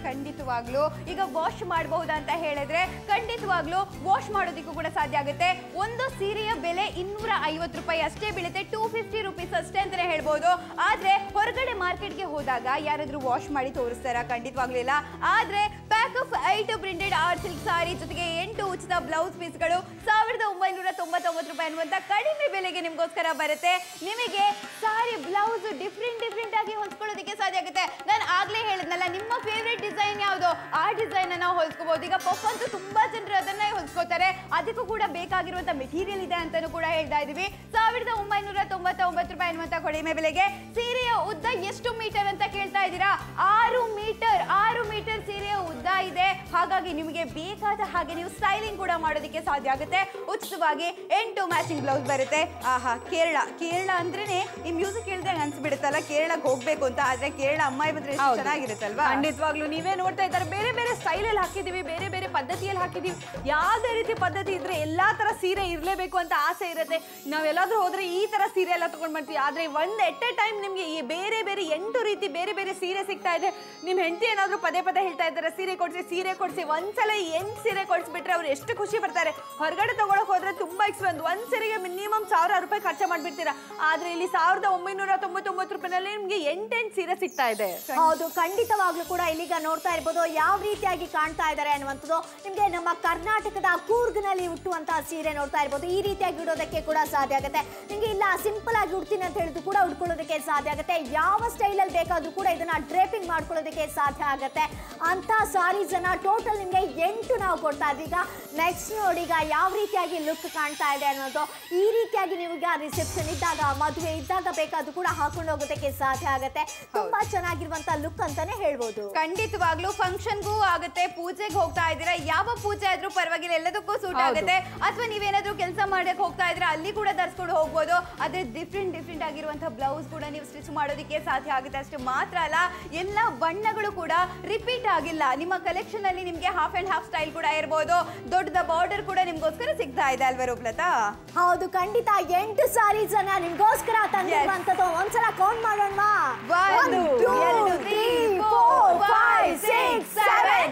S2: ಖಂಡಿತವಾಗ್ಲೂ ಈಗ ವಾಶ್ ಮಾಡಬಹುದಾ ಅಂತ ಹೇಳಿದ್ರೆ ಖಂಡಿತವಾಗ್ಲೂ ವಾಶ್ ಮಾಡೋದಕ್ಕೂ ಕೂಡ ಸಾಧ್ಯ ಆಗುತ್ತೆ ಒಂದು ಸೀರೆಯ ಬೆಲೆ ಇನ್ನೂರ ಐವತ್ತು ರೂಪಾಯಿ ಅಷ್ಟೇ ಬೀಳುತ್ತೆ ಟೂ ಫಿಫ್ಟಿ ರುಪೀಸ್ ಅಷ್ಟೇ ಅಂತಾನೆ ಹೇಳ್ಬೋದು ಆದ್ರೆ ಹೊರಗಡೆ ಮಾರ್ಕೆಟ್ಗೆ ಹೋದಾಗ ಯಾರಾದ್ರೂ ವಾಶ್ ಮಾಡಿ ತೋರಿಸ್ತಾರ ಖಂಡಿತವಾಗ್ಲೂ ಇಲ್ಲ ಆದ್ರೆ pack of eight printed art silk sari ಜೊತೆಗೆ ಎಂಟು ಉಚಿತ ಬ್ಲೌಸ್ ಪೀಸ್ಗಳು ಸಾವಿರದ ಒಂಬೈನೂರ ತೊಂಬತ್ತೊಂಬತ್ತು ರೂಪಾಯಿ ಅನ್ನುವಂತ ಕಡಿಮೆ ಬೆಲೆಗೆ ನಿಮ್ಗೋಸ್ಕರ ಬರುತ್ತೆ ನಿಮಗೆ ಸಾರಿ ಬ್ಲೌಸ್ ಡಿಫ್ರೆಂಟ್ ಡಿಫ್ರೆಂಟ್ ಆಗಿ ಹೊಲ್ಸ್ಕೊಳ್ಳೋದಕ್ಕೆ ಸಾಧ್ಯ ಆಗುತ್ತೆ ನಾನು ಆಗ್ಲೇ ಹೇಳಿದ್ನಲ್ಲ ನಿಮ್ಮ ಫೇವ್ರೆಟ್ ಡಿಸೈನ್ ಯಾವುದು ಆ ಡಿಸೈನ್ ಅನ್ನ ಹೊಲ್ಸ್ಕೋಬಹುದು ಈಗ ಪಫ್ ಅಂತೂ ತುಂಬಾ ಜನರು ಅದನ್ನೇ ಹೊಲ್ಸ್ಕೋತಾರೆ ಅದಕ್ಕೂ ಕೂಡ ಬೇಕಾಗಿರುವಂತ ಮೆಟೀರಿಯಲ್ ಇದೆ ಅಂತಾನೂ ಕೂಡ ಹೇಳ್ತಾ ಇದೀವಿ ಸಾವಿರದ ಒಂಬೈನೂರ ತೊಂಬತ್ತೊಂಬತ್ತು ರೂಪಾಯಿ ಅನ್ನುವಂತ ಕಡಿಮೆ ಬೆಲೆಗೆ ಸೀರೆಯ ಉದ್ದ ಎಷ್ಟು ಮೀಟರ್ ಅಂತ ಕೇಳ್ತಾ ಇದ್ದೀರಾ ಆರು ಮೀಟರ್ ಆರು ಮೀಟರ್ ಸೀರೆಯ ಉದ್ದ ಇದೆ ಹಾಗಾಗಿ ನಿಮಗೆ ಬೇಕಾದ ಹಾಗೆ ನೀವು ಸ್ಟೈಲಿಂಗ್ ಕೂಡ ಮಾಡೋದಕ್ಕೆ ಸಾಧ್ಯ ಆಗುತ್ತೆ ಉಚಿತವಾಗಿ ಎಂಟು ಮ್ಯಾಚಿಂಗ್ ಬ್ಲೌಸ್ ಬರುತ್ತೆ ಆಹಾ ಕೇರಳ ಕೇರಳ ಅಂದ್ರೇನೆ ಈ ಮ್ಯೂಸಿಕ್ ಕೇಳಿದ್ರೆ ಅನ್ಸ್ಬಿಡುತ್ತಲ್ಲ ಕೇರಳಕ್ಕೆ ಹೋಗ್ಬೇಕು ಅಂತ ಆದ್ರೆ ಕೇರಳ ಅಮ್ಮಾಯಿ ಬಂದ್ರೆ ಎಷ್ಟು
S3: ಹೌದು.
S2: ಚೆನ್ನಾಗಿರುತ್ತಲ್ವಾ
S3: ಖಂಡಿತವಾಗ್ಲೂ ನೀವೇ ನೋಡ್ತಾ ಇದ್ದಾರೆ ಬೇರೆ ಬೇರೆ ಸ್ಟೈಲಲ್ಲಿ ಹಾಕಿದೀವಿ ಬೇರೆ ಬೇರೆ ಪದ್ಧತಿಯಲ್ಲಿ ಹಾಕಿದೀವಿ ಯಾವುದೇ ರೀತಿ ಪದ್ಧತಿ ಇದ್ರೆ ಎಲ್ಲಾ ತರ ಸೀರೆ ಇರಲೇಬೇಕು ಅಂತ ಆಸೆ ಇರುತ್ತೆ ನಾವೆಲ್ಲಾದ್ರೂ ಹೋದ್ರೆ ಈ ತರ ಸೀರೆ ಎಲ್ಲ ತಗೊಂಡ್ ಬರ್ತೀವಿ ಆದ್ರೆ ಒಂದ್ ಎಟ್ ಎ ಟೈಮ್ ನಿಮ್ಗೆ ಈ ಬೇರೆ ಬೇರೆ ಎಂಟು ರೀತಿ ಬೇರೆ ಬೇರೆ ಸೀರೆ ಸಿಗ್ತಾ ಇದೆ ನಿಮ್ ಹೆಂಡತಿ ಏನಾದ್ರೂ ಪದೇ ಪದೇ ಹೇಳ್ತಾ ಇದ್ದಾರೆ ಸೀರೆ ಕೊಡ್ಸಿ ಸೀರೆ ಕೊಡ್ಸಿ ಒಂದ್ಸಲ ಎಂಟು ಸೀರೆ ಕೊಡ್ಸ್ಬಿಟ್ರೆ ಅವ್ರು ಎಷ್ಟು ಖುಷಿ ಪಡ್ತಾರೆ ಹೊರಗಡೆ ತಗೊಳಕ್ ಹೋದ್ರೆ ತುಂಬಾ ಎಕ್ಸ್ಪೆನ್ಸ್ ಒಂದ್ ಸೀರೆಗೆ ಮಿನಿಮಮ್ ಸಾವಿರ ರೂಪಾಯಿ ಖರ್ಚು ಮಾಡ್ಬಿಡ್ತೀರಾ ಆದ್ರೆ ಇಲ್ಲಿ ಸಾವಿರದ ಒಂಬೈನೂರ ತೊಂಬತ್ತೊಂಬತ್ತು ರೂಪಾಯಿನಲ್ಲಿ ನಿಮ್ಗೆ ಎಂಟೆಂಟು ಸೀರೆ ಸಿಗ್ತಾ ಇದೆ
S1: ಹೌದು ಖಂಡಿತವಾಗ್ಲೂ ಕೂಡ ಇಲ್ಲಿಗ ನೋಡ್ತಾ ಇರ್ಬೋದು ಯಾವ ರೀತಿಯಾಗಿ ಕಾಣ್ತಾ ಇದ್ದಾರೆ ಅನ್ನುವಂಥದ್ದು ನಿಮಗೆ ನಮ್ಮ ಕರ್ನಾಟಕದ ಕೂರ್ಗ್ನಲ್ಲಿ ಹುಟ್ಟುವಂತಹ ಸೀರೆ ನೋಡ್ತಾ ಇರ್ಬೋದು ಈ ರೀತಿಯಾಗಿ ಉಡೋದಕ್ಕೆ ಕೂಡ ಸಾಧ್ಯ ಆಗುತ್ತೆ ನಿಮಗೆ ಇಲ್ಲ ಸಿಂಪಲ್ ಆಗಿ ಉಡ್ತೀನಿ ಅಂತ ಹೇಳಿದ್ರು ಕೂಡ ಉಡ್ಕೊಳ್ಳೋದಕ್ಕೆ ಸಾಧ್ಯ ಆಗುತ್ತೆ ಯಾವ ಸ್ಟೈಲಲ್ಲಿ ಬೇಕಾದ್ರೂ ಕೂಡ ಇದನ್ನ ಡ್ರೇಪಿಂಗ್ ಮಾಡ್ಕೊಳ್ಳೋದಕ್ಕೆ ಸಾಧ್ಯ ಆಗುತ್ತೆ ಅಂತ ಸಾರೀಸ್ ಅನ್ನ ಟೋಟಲ್ ನಿಮಗೆ ಎಂಟು ನಾವು ಕೊಡ್ತಾ ಇದ್ದೀವಿ ಈಗ ನೆಕ್ಸ್ಟ್ ನೋಡಿ ಈಗ ಯಾವ ರೀತಿಯಾಗಿ ಲುಕ್ ಕಾಣ್ತಾ ಇದೆ ಅನ್ನೋದು ಈ ರೀತಿಯಾಗಿ ನೀವು ಈಗ ರಿಸೆಪ್ಷನ್ ಇದ್ದಾಗ ಮದುವೆ ಇದ್ದಾಗ ಬೇಕಾದ್ರೂ ಕೂಡ ಹಾಕೊಂಡು ಹೋಗೋದಕ್ಕೆ ಸಾಧ್ಯ ಆಗುತ್ತೆ ತುಂಬಾ ಚೆನ್ನಾಗಿರುವಂತ ಲುಕ್ ಅಂತಾನೆ ಹೇಳ್ಬೋದು
S2: ಖಂಡಿತವಾಗ್ಲೂ ಫಂಕ್ಷನ್ಗೂ ಆಗುತ್ತೆ ಪೂಜೆಗೆ ಹೋಗ್ತಾ ಇದ್ದೀರಾ ಯಾವ ಪೂಜೆ ಆದ್ರೂ ಪರವಾಗಿಲ್ಲ ಎಲ್ಲದಕ್ಕೂ ಸೂಟ್
S3: ಹೌದು.
S2: ಆಗುತ್ತೆ ಅಥವಾ ನೀವೇನಾದ್ರೂ ಕೆಲಸ ಮಾಡಕ್ ಹೋಗ್ತಾ ಇದ್ರೆ ಅಲ್ಲಿ ಕೂಡ ಧರಿಸ್ಕೊಂಡು ಹೋಗ್ಬೋದು ಆದ್ರೆ ಡಿಫ್ರೆಂಟ್ ಡಿಫ್ರೆಂಟ್ ಆಗಿರುವಂತಹ ಬ್ಲೌಸ್ ಕೂಡ ನೀವು ಸ್ಟಿಚ್ ಮಾಡೋದಕ್ಕೆ ಸಾಧ್ಯ ಆಗುತ್ತೆ ಅಷ್ಟು ಮಾತ್ರ ಅಲ್ಲ ಎಲ್ಲ ಬಣ್ಣಗಳು ಕೂಡ ರಿಪೀಟ್ ಆಗಿಲ್ಲ ನಿಮ್ಮ ಕಲೆಕ್ಷನ್ ಅಲ್ಲಿ ನಿಮ್ಗೆ ಹಾಫ್ ಅಂಡ್ ಹಾಫ್ ಸ್ಟೈಲ್ ಕೂಡ ಇರ್ಬೋದು ದೊಡ್ಡದ ಬಾರ್ಡರ್ ಕೂಡ ನಿಮ್ಗೋಸ್ಕರ ಸಿಗ್ತಾ ಇದೆ ಅಲ್ವಾ ರೂಪ್ಲತಾ
S1: ಹೌದು ಖಂಡಿತ ಎಂಟು ಸಾರೀಸ್ ಅನ್ನ ನಿಮ್ಗೋಸ್ಕರ ತಂದಿರುವಂತದ್ದು ಒಂದ್ಸಲ ಕೌಂಟ್ ಮಾಡೋಣ
S2: One, two, three, four, five, six, seven,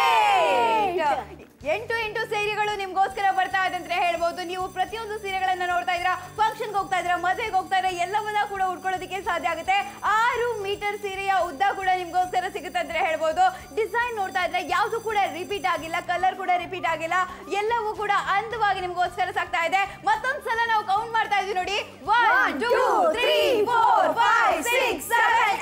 S2: eight. ಎಂಟು ಎಂಟು ಸೀರೆಗಳು ನಿಮ್ಗೋಸ್ಕರ ಬರ್ತಾ ಇದೆ ಅಂತ ಹೇಳ್ಬೋದು ನೀವು ಪ್ರತಿಯೊಂದು ಸೀರೆಗಳನ್ನ ನೋಡ್ತಾ ಇದ್ದೀರಾ ಫಂಕ್ಷನ್ಗೆ ಹೋಗ್ತಾ ಇದ್ದೀರಾ ಮದುವೆಗೆ ಹೋಗ್ತಾ ಇದ್ದೀರಾ ಎಲ್ಲವನ್ನ ಕೂಡ ಉಟ್ಕೊಳ್ಳೋದಕ್ಕೆ ಸಾಧ್ಯ ಆಗುತ್ತೆ ಆರು ಮೀಟರ್ ಸೀರೆಯ ಉದ್ದ ಕೂಡ ನಿಮ್ಗೋಸ್ಕರ ಸಿಗುತ್ತೆ ಅಂತ ಹೇಳ್ಬೋದು ಡಿಸೈನ್ ನೋಡ್ತಾ ಇದ್ರೆ ಯಾವುದು ಕೂಡ ರಿಪೀಟ್ ಆಗಿಲ್ಲ ಕಲರ್ ಕೂಡ ರಿಪೀಟ್ ಆಗಿಲ್ಲ ಎಲ್ಲವೂ ಕೂಡ ಅಂದವಾಗಿ ನಿಮ್ಗೋಸ್ಕರ ಸಾಕ್ತಾ ಇದೆ ಮತ್ತೊಂದ್ಸಲ ನಾವು ಕೌಂಟ್ ಮಾಡ್ತಾ ಇದೀವಿ ನೋಡಿ one two three four five six seven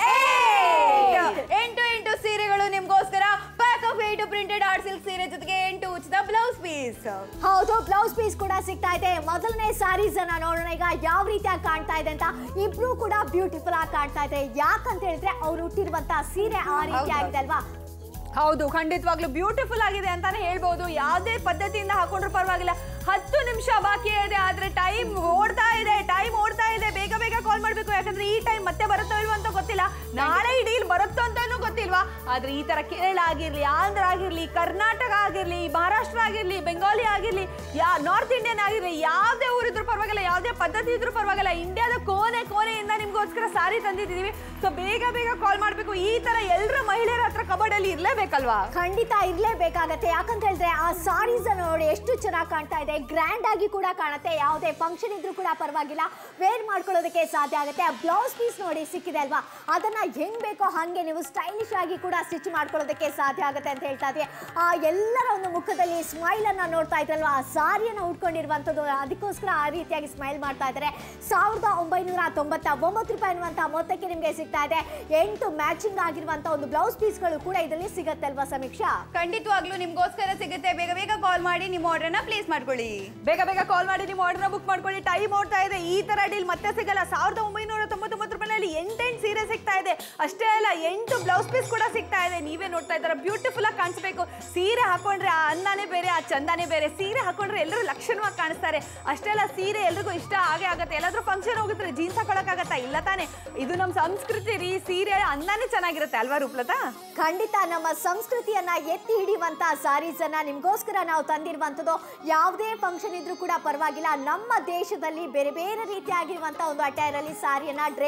S2: ಎಂಟು ಎಂಟು ಸೀರೆಗಳು ನಿಮ್ಗೋಸ್ಕರ pack of eight printed art silk ಸೀರೆ ಜೊತೆಗೆ ಎಂಟು ಉಚಿತ ಬ್ಲೌಸ್ ಪೀಸ್
S1: ಹೌದು ಬ್ಲೌಸ್ ಪೀಸ್ ಕೂಡ ಸಿಗ್ತಾ ಇದೆ ಮೊದಲನೇ ಸಾರೀಸ್ ಅನ್ನ ನೋಡೋಣ ಈಗ ಯಾವ ರೀತಿಯಾಗಿ ಕಾಣ್ತಾ ಇದೆ ಅಂತ ಇಬ್ರು ಕೂಡ ಬ್ಯೂಟಿಫುಲ್ ಆಗಿ ಕಾಣ್ತಾ ಇದೆ ಯಾಕಂತ ಹೇಳಿದ್ರೆ ಅವ್ರು ಹುಟ್ಟಿರುವಂತ ಸೀರೆ ಆ ರೀತಿ
S2: ಹೌದು.
S1: ಆಗಿದೆ ಅಲ್ವಾ
S3: ಹೌದು ಖಂಡಿತವಾಗ್ಲೂ ಬ್ಯೂಟಿಫುಲ್ ಆಗಿದೆ ಅಂತಾನೆ ಹೇಳ್ಬೋದು ಯಾವುದೇ ಪದ್ಧತಿಯಿಂದ ಹಾಕೊಂಡ್ರು ಪರವಾಗಿಲ್ಲ ಹತ್ತು ನಿಮಿಷ ಬಾಕಿ ಇದೆ ಆದ್ರೆ ಟೈಮ್ ಓಡ್ತಾ ಇದೆ ಟೈಮ್ ಓಡ್ತಾ ಇದೆ ಬೇಗ ಬೇಗ ಕಾಲ್ ಮಾಡ್ಬೇಕು ಯಾಕಂದ್ರೆ ಈ ಟೈಮ್ ಮತ್ತೆ ಬರುತ್ತೋ ಇಲ್ವೋ ಅಂತ ಗೊತ್ತಿಲ್ಲ ನಾಳೆ ಈ ಡೀಲ್ ಬರುತ್ತೋ ಅಂತಾನೂ ಗೊತ್ತಿಲ್ವಾ ಆದ್ರೆ ಈ ತರ ಕೇರಳ ಆಗಿರ್ಲಿ ಆಂಧ್ರ ಆಗಿರ್ಲಿ ಕರ್ನಾಟಕ ಆಗಿರ್ಲಿ ಮಹಾರಾಷ್ಟ್ರ ಆಗಿರ್ಲಿ ಬೆಂಗಾಲಿ ಆಗಿರ್ಲಿ ಯಾ ನಾರ್ತ್ ಇಂಡಿಯನ್ ಆಗಿರ್ಲಿ ಯಾವ್ದೇ ಊರಿದ್ರು ಪರವಾಗಿಲ್ಲ ಯಾವ್ದೇ ಪದ್ಧತಿ ಇದ್ರೂ ಪರವಾಗಿಲ್ಲ ಇಂಡಿಯಾದ ಕೋನೆ ಕೋನೆಯಿಂದ ನಿಮ್ಗೋಸ್ಕರ ಸಾರಿ ತಂದಿದ್ದೀವಿ ಸೊ ಬೇಗ ಬೇಗ ಕಾಲ್ ಮಾಡ್ಬೇಕು ಈ ತರ ಎಲ್ಲರ ಮಹಿಳೆಯರ ಹತ್ರ ಕಬಡ್ಡಲ್ಲಿ ಇರ್ಲೇಬೇಕಲ್ವಾ
S1: ಖಂಡಿತ ಇರ್ಲೇಬೇಕಾಗತ್ತೆ ಯಾಕಂತ ಹೇಳಿದ್ರೆ ಆ ಸಾರೀಸ್ ನೋಡಿ ಎಷ್ಟು ಚೆನ್ನಾಗಿ ಕಾಣ್ತಾ ಇದೆ ಗ್ರ್ಯಾಂಡ್ ಆಗಿ ಕೂಡ ಕಾಣುತ್ತೆ ಯಾವುದೇ ಫಂಕ್ಷನ್ ಇದ್ರೂ ಕೂಡ ಪರವಾಗಿಲ್ಲ ವೇರ್ ಮಾಡ್ಕೊಳ್ಳೋದಕ್ಕೆ ಸಾಧ್ಯ ಆಗುತ್ತೆ ಆ ಬ್ಲೌಸ್ ಪೀಸ್ ನೋಡಿ ಸಿಕ್ಕಿದೆ ಅಲ್ವಾ ಅದನ್ನ ಹೆಂಗ್ ಬೇಕೋ ಹಾಗೆ ನೀವು ಸ್ಟೈಲಿಶ್ ಆಗಿ ಕೂಡ ಸ್ಟಿಚ್ ಮಾಡ್ಕೊಳ್ಳೋದಕ್ಕೆ ಸಾಧ್ಯ ಆಗುತ್ತೆ ಅಂತ ಹೇಳ್ತಾ ಇದ್ವಿ ಆ ಎಲ್ಲರ ಒಂದು ಮುಖದಲ್ಲಿ ಸ್ಮೈಲ್ ಅನ್ನ ನೋಡ್ತಾ ಇದ್ರಲ್ವಾ ಆ ಸಾರಿಯನ್ನ ಉಟ್ಕೊಂಡಿರುವಂಥದ್ದು ಅದಕ್ಕೋಸ್ಕರ ಆ ರೀತಿಯಾಗಿ ಸ್ಮೈಲ್ ಮಾಡ್ತಾ ಇದ್ದಾರೆ ಸಾವಿರದ ಒಂಬೈನೂರ ತೊಂಬತ್ತ ಒಂಬತ್ತು ರೂಪಾಯಿ ಅನ್ನುವಂಥ ಮೊತ್ತಕ್ಕೆ ನಿಮಗೆ ಸಿಗ್ತಾ ಇದೆ ಎಂಟು ಮ್ಯಾಚಿಂಗ್ ಆಗಿರುವಂಥ ಒಂದು ಬ್ಲೌಸ್ ಪೀಸ್ಗಳು ಕೂಡ ಇದರಲ್ಲಿ ಸಿಗತ್ತೆ ಅಲ್ವಾ ಸಮೀಕ್ಷಾ
S2: ಖಂಡಿತವಾಗ್ಲೂ ನಿಮ್ಗೋಸ್ಕರ ಸಿಗುತ್ತೆ ಬೇಗ ಬೇಗ ಕಾಲ್ ಮಾಡಿ ನಿಮ್ಮ ಆರ್ಡರ್ನ ಪ್ಲೇಸ್ ಮಾಡ್ಕೊಳ್ಳಿ
S3: ಬೇಗ ಬೇಗ ಕಾಲ್ ಮಾಡಿ ನಿಮ್ಮ ಆರ್ಡರ್ನ ಬುಕ್ ಮಾಡ್ಕೊಳ್ಳಿ ಟೈಮ್ ಓಡ್ತಾ ಇದೆ ಈ ತರ ಡೀಲ್ ಮತ್ತೆ ಸಿಗಲ್ಲ ಸಾವಿರದ ಒಂಬೈನೂರ ತೊಂಬತ್ತೊಂಬತ್ತು ರೂಪಾಯಿನಲ್ಲಿ ಎಂಟೆಂಟು ಸೀರೆ ಸಿಗ್ತಾ ಇದೆ ಅಷ್ಟೇ ಅಲ್ಲ ಎಂಟು ಬ್ಲೌಸ್ ಪೀಸ್ ಕೂಡ ಸಿಗ್ತಾ ಇದೆ ನೀವೇ ನೋಡ್ತಾ ಇದ್ದಾರೆ ಬ್ಯೂಟಿಫುಲ್ ಆಗಿ ಕಾಣಿಸ್ಬೇಕು ಸೀರೆ ಹಾಕೊಂಡ್ರೆ ಆ ಅಂದಾನೇ ಬೇರೆ ಆ ಚಂದಾನೇ ಬೇರೆ ಸೀರೆ ಹಾಕೊಂಡ್ರೆ ಎಲ್ಲರೂ ಲಕ್ಷಣವಾಗಿ ಕಾಣಿಸ್ತಾರೆ ಅಷ್ಟೇ ಅಲ್ಲ ಸೀರೆ ಎಲ್ರಿಗೂ ಇಷ್ಟ ಆಗೇ ಆಗುತ್ತೆ ಎಲ್ಲಾದ್ರೂ ಫಂಕ್ಷನ್ ಹೋಗಿದ್ರೆ ಜೀನ್ಸ್ ಹಾಕೊಳಕ್ಕಾಗತ್ತಾ ಇಲ್ಲ ತಾನೇ ಇದು ನಮ್ಮ ಸಂಸ್ಕೃತಿ ರೀ ಸೀರೆ ಅಂದಾನೇ ಚೆನ್ನಾಗಿರುತ್ತೆ ಅಲ್ವಾ ರೂಪ್ಲತಾ
S1: ಖಂಡಿತ ನಮ್ಮ ಸಂಸ್ಕೃತಿಯನ್ನ ಎತ್ತಿ ಹಿಡಿಯುವಂತ ಸಾರೀಸ್ ಅನ್ನ ನಿಮ್ಗೋಸ್ಕರ ನಾವು ತಂದಿರುವಂಥದ್ದು ಯಾವುದೇ ಫಂಕ್ಷನ್ ಇದ್ರೂ ಕೂಡ ಪರವಾಗಿಲ್ಲ ನಮ್ಮ ದೇಶದಲ್ಲಿ ಬೇರೆ ಬೇರೆ ರೀತಿಯಾಗಿರುವಂತ ಒಂದು ಅಟೈರ್ ಅಲ್ಲಿ ಸಾರಿಯನ್ನ ಡ್ರೇಪ್ ಮಾಡ್ತೀವಲ್ಲ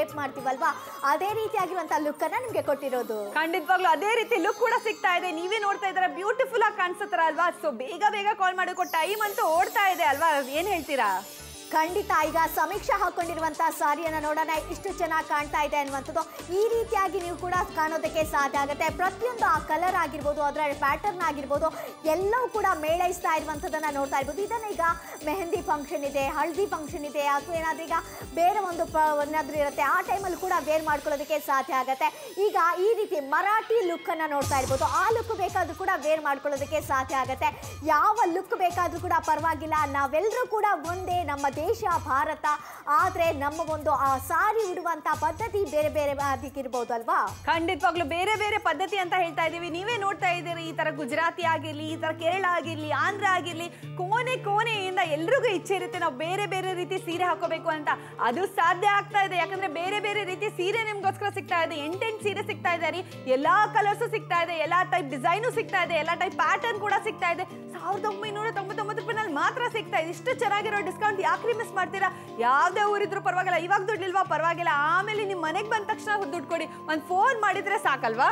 S1: ಇಲ್ವಲ್ವಾ ಅದೇ ರೀತಿಯಾಗಿರುವಂತ ಲುಕ್ ಅನ್ನ ನಿಮ್ಗೆ ಕೊಟ್ಟಿರೋದು
S3: ಖಂಡಿತವಾಗ್ಲೂ ಅದೇ ರೀತಿ ಲುಕ್ ಕೂಡ ಸಿಗ್ತಾ ಇದೆ ನೀವೇ ನೋಡ್ತಾ ಇದ್ದೀರಾ ಬ್ಯೂಟಿಫುಲ್ ಆಗಿ ಕಾಣಿಸ್ತಾರ ಅಲ್ವಾ ಸೊ ಬೇಗ ಬೇಗ ಕಾಲ್ ಮಾಡೋಕೆ ಟೈಮ್ ಅಂತೂ ಓಡ್ತಾ ಇದೆ ಅಲ್ವಾ ಏನ್ ಹೇಳ್ತೀರಾ
S1: ಖಂಡಿತ ಈಗ ಸಮೀಕ್ಷೆ ಹಾಕೊಂಡಿರುವಂತ ಸಾರಿಯನ್ನ ನೋಡೋಣ ಇಷ್ಟು ಚೆನ್ನಾಗಿ ಕಾಣ್ತಾ ಇದೆ ಅನ್ನುವಂಥದ್ದು ಈ ರೀತಿಯಾಗಿ ನೀವು ಕೂಡ ಕಾಣೋದಕ್ಕೆ ಸಾಧ್ಯ ಆಗುತ್ತೆ ಪ್ರತಿಯೊಂದು ಆ ಕಲರ್ ಆಗಿರ್ಬೋದು ಅದರ ಪ್ಯಾಟರ್ನ್ ಆಗಿರ್ಬೋದು ಎಲ್ಲವೂ ಕೂಡ ಮೇಳೈಸ್ತಾ ಇರುವಂಥದ್ದನ್ನ ನೋಡ್ತಾ ಇರ್ಬೋದು ಇದನ್ನ ಈಗ ಮೆಹಂದಿ ಫಂಕ್ಷನ್ ಇದೆ ಹಳದಿ ಫಂಕ್ಷನ್ ಇದೆ ಅಥವಾ ಏನಾದ್ರೂ ಈಗ ಬೇರೆ ಒಂದು ಪ ಏನಾದ್ರೂ ಇರುತ್ತೆ ಆ ಟೈಮಲ್ಲಿ ಕೂಡ ವೇರ್ ಮಾಡ್ಕೊಳ್ಳೋದಕ್ಕೆ ಸಾಧ್ಯ ಆಗುತ್ತೆ ಈಗ ಈ ರೀತಿ ಮರಾಠಿ ಲುಕ್ ಅನ್ನ ನೋಡ್ತಾ ಇರ್ಬೋದು ಆ ಲುಕ್ ಬೇಕಾದ್ರೂ ಕೂಡ ವೇರ್ ಮಾಡ್ಕೊಳ್ಳೋದಕ್ಕೆ ಸಾಧ್ಯ ಆಗುತ್ತೆ ಯಾವ ಲುಕ್ ಬೇಕಾದ್ರೂ ಕೂಡ ಪರವಾಗಿಲ್ಲ ನಾವೆಲ್ಲರೂ ಕೂಡ ಒಂದೇ ನಮ್ಮ ದೇಶ ಭಾರತ ಆದ್ರೆ ನಮ್ಮ ಒಂದು ಆ ಸಾರಿ ಉಡುವಂತ ಪದ್ಧತಿ ಬೇರೆ ಬೇರೆ ಅದಕ್ಕಿರ್ಬೋದು ಅಲ್ವಾ
S3: ಖಂಡಿತವಾಗ್ಲೂ ಬೇರೆ ಬೇರೆ ಪದ್ಧತಿ ಅಂತ ಹೇಳ್ತಾ ಇದೀವಿ ನೀವೇ ನೋಡ್ತಾ ಇದ್ದೀರಿ ಈ ತರ ಗುಜರಾತಿ ಆಗಿರ್ಲಿ ಈ ತರ ಕೇರಳ ಆಗಿರ್ಲಿ ಆಂಧ್ರ ಆಗಿರ್ಲಿ ಕೋನೆ ಕೋನೆಯಿಂದ ಎಲ್ರಿಗೂ ಇಚ್ಛೆ ಇರುತ್ತೆ ನಾವು ಬೇರೆ ಬೇರೆ ರೀತಿ ಸೀರೆ ಹಾಕೋಬೇಕು ಅಂತ ಅದು ಸಾಧ್ಯ ಆಗ್ತಾ ಇದೆ ಯಾಕಂದ್ರೆ ಬೇರೆ ಬೇರೆ ರೀತಿ ಸೀರೆ ನಿಮ್ಗೋಸ್ಕರ ಸಿಗ್ತಾ ಇದೆ ಎಂಟೆಂಟು ಸೀರೆ ಸಿಗ್ತಾ ಇದೆ ರೀ ಎಲ್ಲಾ ಕಲರ್ಸು ಸಿಗ್ತಾ ಇದೆ ಎಲ್ಲಾ ಟೈಪ್ ಡಿಸೈನು ಸಿಗ್ತಾ ಇದೆ ಎಲ್ಲಾ ಟೈಪ್ ಪ್ಯಾಟರ್ನ್ ಕೂಡ ಸಿಗ್ತಾ ಇದೆ ಸಾವಿರದ ಒಂಬೈನೂರ ತೊಂಬತ್ತೊಂಬತ್ತು ರೂಪಾಯಿನಲ್ಲಿ ಮಾತ್ರ ಸಿಗ್ತಾ ಇದೆ ಇಷ್ಟು ಚೆನ್ನಾಗಿರೋ ಡಿಸ್ಕೌಂಟ್ ಯಾಕ್ರಿ ಮಿಸ್ ಮಾಡ್ತೀರಾ ಯಾವ್ದೇ ಊರಿದ್ರು ಪರವಾಗಿಲ್ಲ ಇವಾಗ ದುಡ್ಡಿಲ್ವಾ ಪರವಾಗಿಲ್ಲ ಆಮೇಲೆ ನಿಮ್ ಮನೆಗೆ ಬಂದ ತಕ್ಷಣ ದುಡ್ಡು ಕೊಡಿ ಒಂದ್ ಫೋನ್ ಮಾಡಿದ್ರೆ ಸಾಕಲ್ವಾ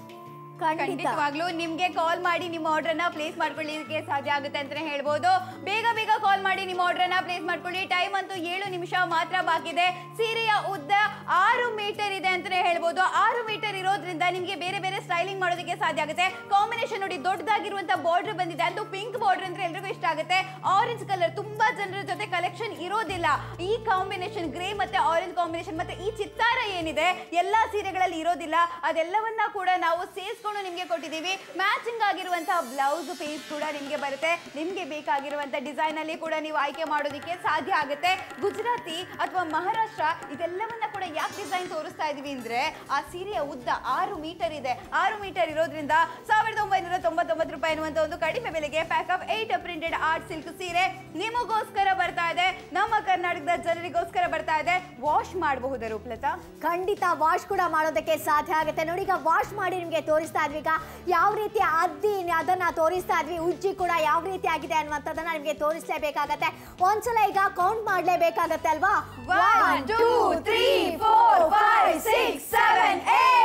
S1: ಖಂಡಿತ
S2: ಖಂಡಿತವಾಗ್ಲೂ ನಿಮ್ಗೆ ಕಾಲ್ ಮಾಡಿ ನಿಮ್ಮ ಆರ್ಡ್ರನ್ನ ಪ್ಲೇಸ್ ಮಾಡ್ಕೊಳ್ಳಿಕ್ಕೆ ಸಾಧ್ಯ ಆಗುತ್ತೆ ಅಂತಾನೆ ಹೇಳ್ಬೋದು ಬೇಗ ಬೇಗ ಕಾಲ್ ಮಾಡಿ ನಿಮ್ಮ ಆರ್ಡ್ರನ್ನ ಪ್ಲೇಸ್ ಮಾಡ್ಕೊಳ್ಳಿ ಟೈಮ್ ಅಂತೂ ಏಳು ನಿಮಿಷ ಮಾತ್ರ ಬಾಕಿ ಇದೆ ಸೀರೆಯ ಉದ್ದ ಆರು ಮೀಟರ್ ಇದೆ ಅಂತಾನೆ ಹೇಳ್ಬೋದು ಆರು ಮೀಟರ್ ಇರೋದ್ರಿಂದ ನಿಮ್ಗೆ ಬೇರೆ ಬೇರೆ ಸ್ಟೈಲಿಂಗ್ ಮಾಡೋದಕ್ಕೆ ಸಾಧ್ಯ ಆಗುತ್ತೆ ಕಾಂಬಿನೇಷನ್ ನೋಡಿ ದೊಡ್ಡದಾಗಿರುವಂತ ಬಾರ್ಡರ್ ಬಂದಿದೆ ಅದು ಪಿಂಕ್ ಬಾರ್ಡರ್ ಅಂದ್ರೆ ಎಲ್ರಿಗೂ ಇಷ್ಟ ಆಗುತ್ತೆ ಆರೆಂಜ್ ಕಲರ್ ತುಂಬಾ ಜನರ ಜೊತೆ ಕಲೆಕ್ಷನ್ ಇರೋದಿಲ್ಲ ಈ ಕಾಂಬಿನೇಷನ್ ಗ್ರೇ ಮತ್ತೆ ಆರೆಂಜ್ ಕಾಂಬಿನೇಷನ್ ಮತ್ತೆ ಈ ಚಿತ್ತಾರ ಏನಿದೆ ಎಲ್ಲಾ ಸೀರೆಗಳಲ್ಲಿ ಇರೋದಿಲ್ಲ ಅದೆಲ್ಲವನ್ನ ಕೂಡ ನಾವು ಸೇರಿಸ್ಕೊಂಡು ನಿಮ್ಗೆ ಕೊಟ್ಟಿದ್ದೀವಿ ಮ್ಯಾಚಿಂಗ್ ಆಗಿರುವಂತಹ ಬ್ಲೌಸ್ ಪೀಸ್ ಕೂಡ ನಿಮ್ಗೆ ಬರುತ್ತೆ ನಿಮ್ಗೆ ಬೇಕಾಗಿರುವಂತ ಡಿಸೈನ್ ಅಲ್ಲಿ ಕೂಡ ನೀವು ಆಯ್ಕೆ ಮಾಡೋದಕ್ಕೆ ಸಾಧ್ಯ ಆಗುತ್ತೆ ಗುಜರಾತಿ ಅಥವಾ ಮಹಾರಾಷ್ಟ್ರ ಇದೆಲ್ಲವನ್ನ ಕೂಡ ಯಾಕೆ ಡಿಸೈನ್ ತೋರಿಸ್ತಾ ಇದೀವಿ ಅಂದ್ರೆ ಆ ಸೀರೆಯ ಉದ್ದ ಆರು ಮೀಟರ್ ಇದೆ ಆರು ಮೀಟರ್ ಇರೋದ್ರಿಂದ ಸಾವಿರದ ಒಂಬೈನೂರ ತೊಂಬತ್ತೊಂಬತ್ತು ರೂಪಾಯಿ ಅನ್ನುವಂತ ಒಂದು ಕಡಿಮೆ ಬೆಲೆಗೆ pack of eight printed art silk ಸೀರೆ ನಿಮಗೋಸ್ಕರ ಬರ್ತಾ ಇದೆ ನಮ್ಮ ಕರ್ನಾಟಕದ ಜನರಿಗೋಸ್ಕರ ಬರ್ತಾ ಇದೆ ವಾಶ್ ಮಾಡಬಹುದೇ ರೂಪ್ಲತಾ
S1: ಖಂಡಿತ ವಾಶ್ ಕೂಡ ಮಾಡೋದಕ್ಕೆ ಸಾಧ್ಯ ಆಗುತ್ತೆ ನೋಡಿ ಈಗ ವಾಶ್ ಮಾಡಿ ನಿಮಗೆ ತೋರಿಸ್ತಾ ಇದ್ವಿ ಈಗ ಯಾವ ರೀತಿ ಅದ್ದಿ ಅದನ್ನ ತೋರಿಸ್ತಾ ಇದ್ವಿ ಉಜ್ಜಿ ಕೂಡ ಯಾವ ರೀತಿ ಆಗಿದೆ ಅನ್ನುವಂಥದ್ದನ್ನ ನಿಮಗೆ ತೋರಿಸಲೇಬೇಕಾಗತ್ತೆ ಒಂದ್ಸಲ ಈಗ ಕೌಂಟ್ ಮಾಡ್ಲೇಬೇಕಾಗತ್ತೆ ಅಲ್ವಾ
S2: one two three four five six seven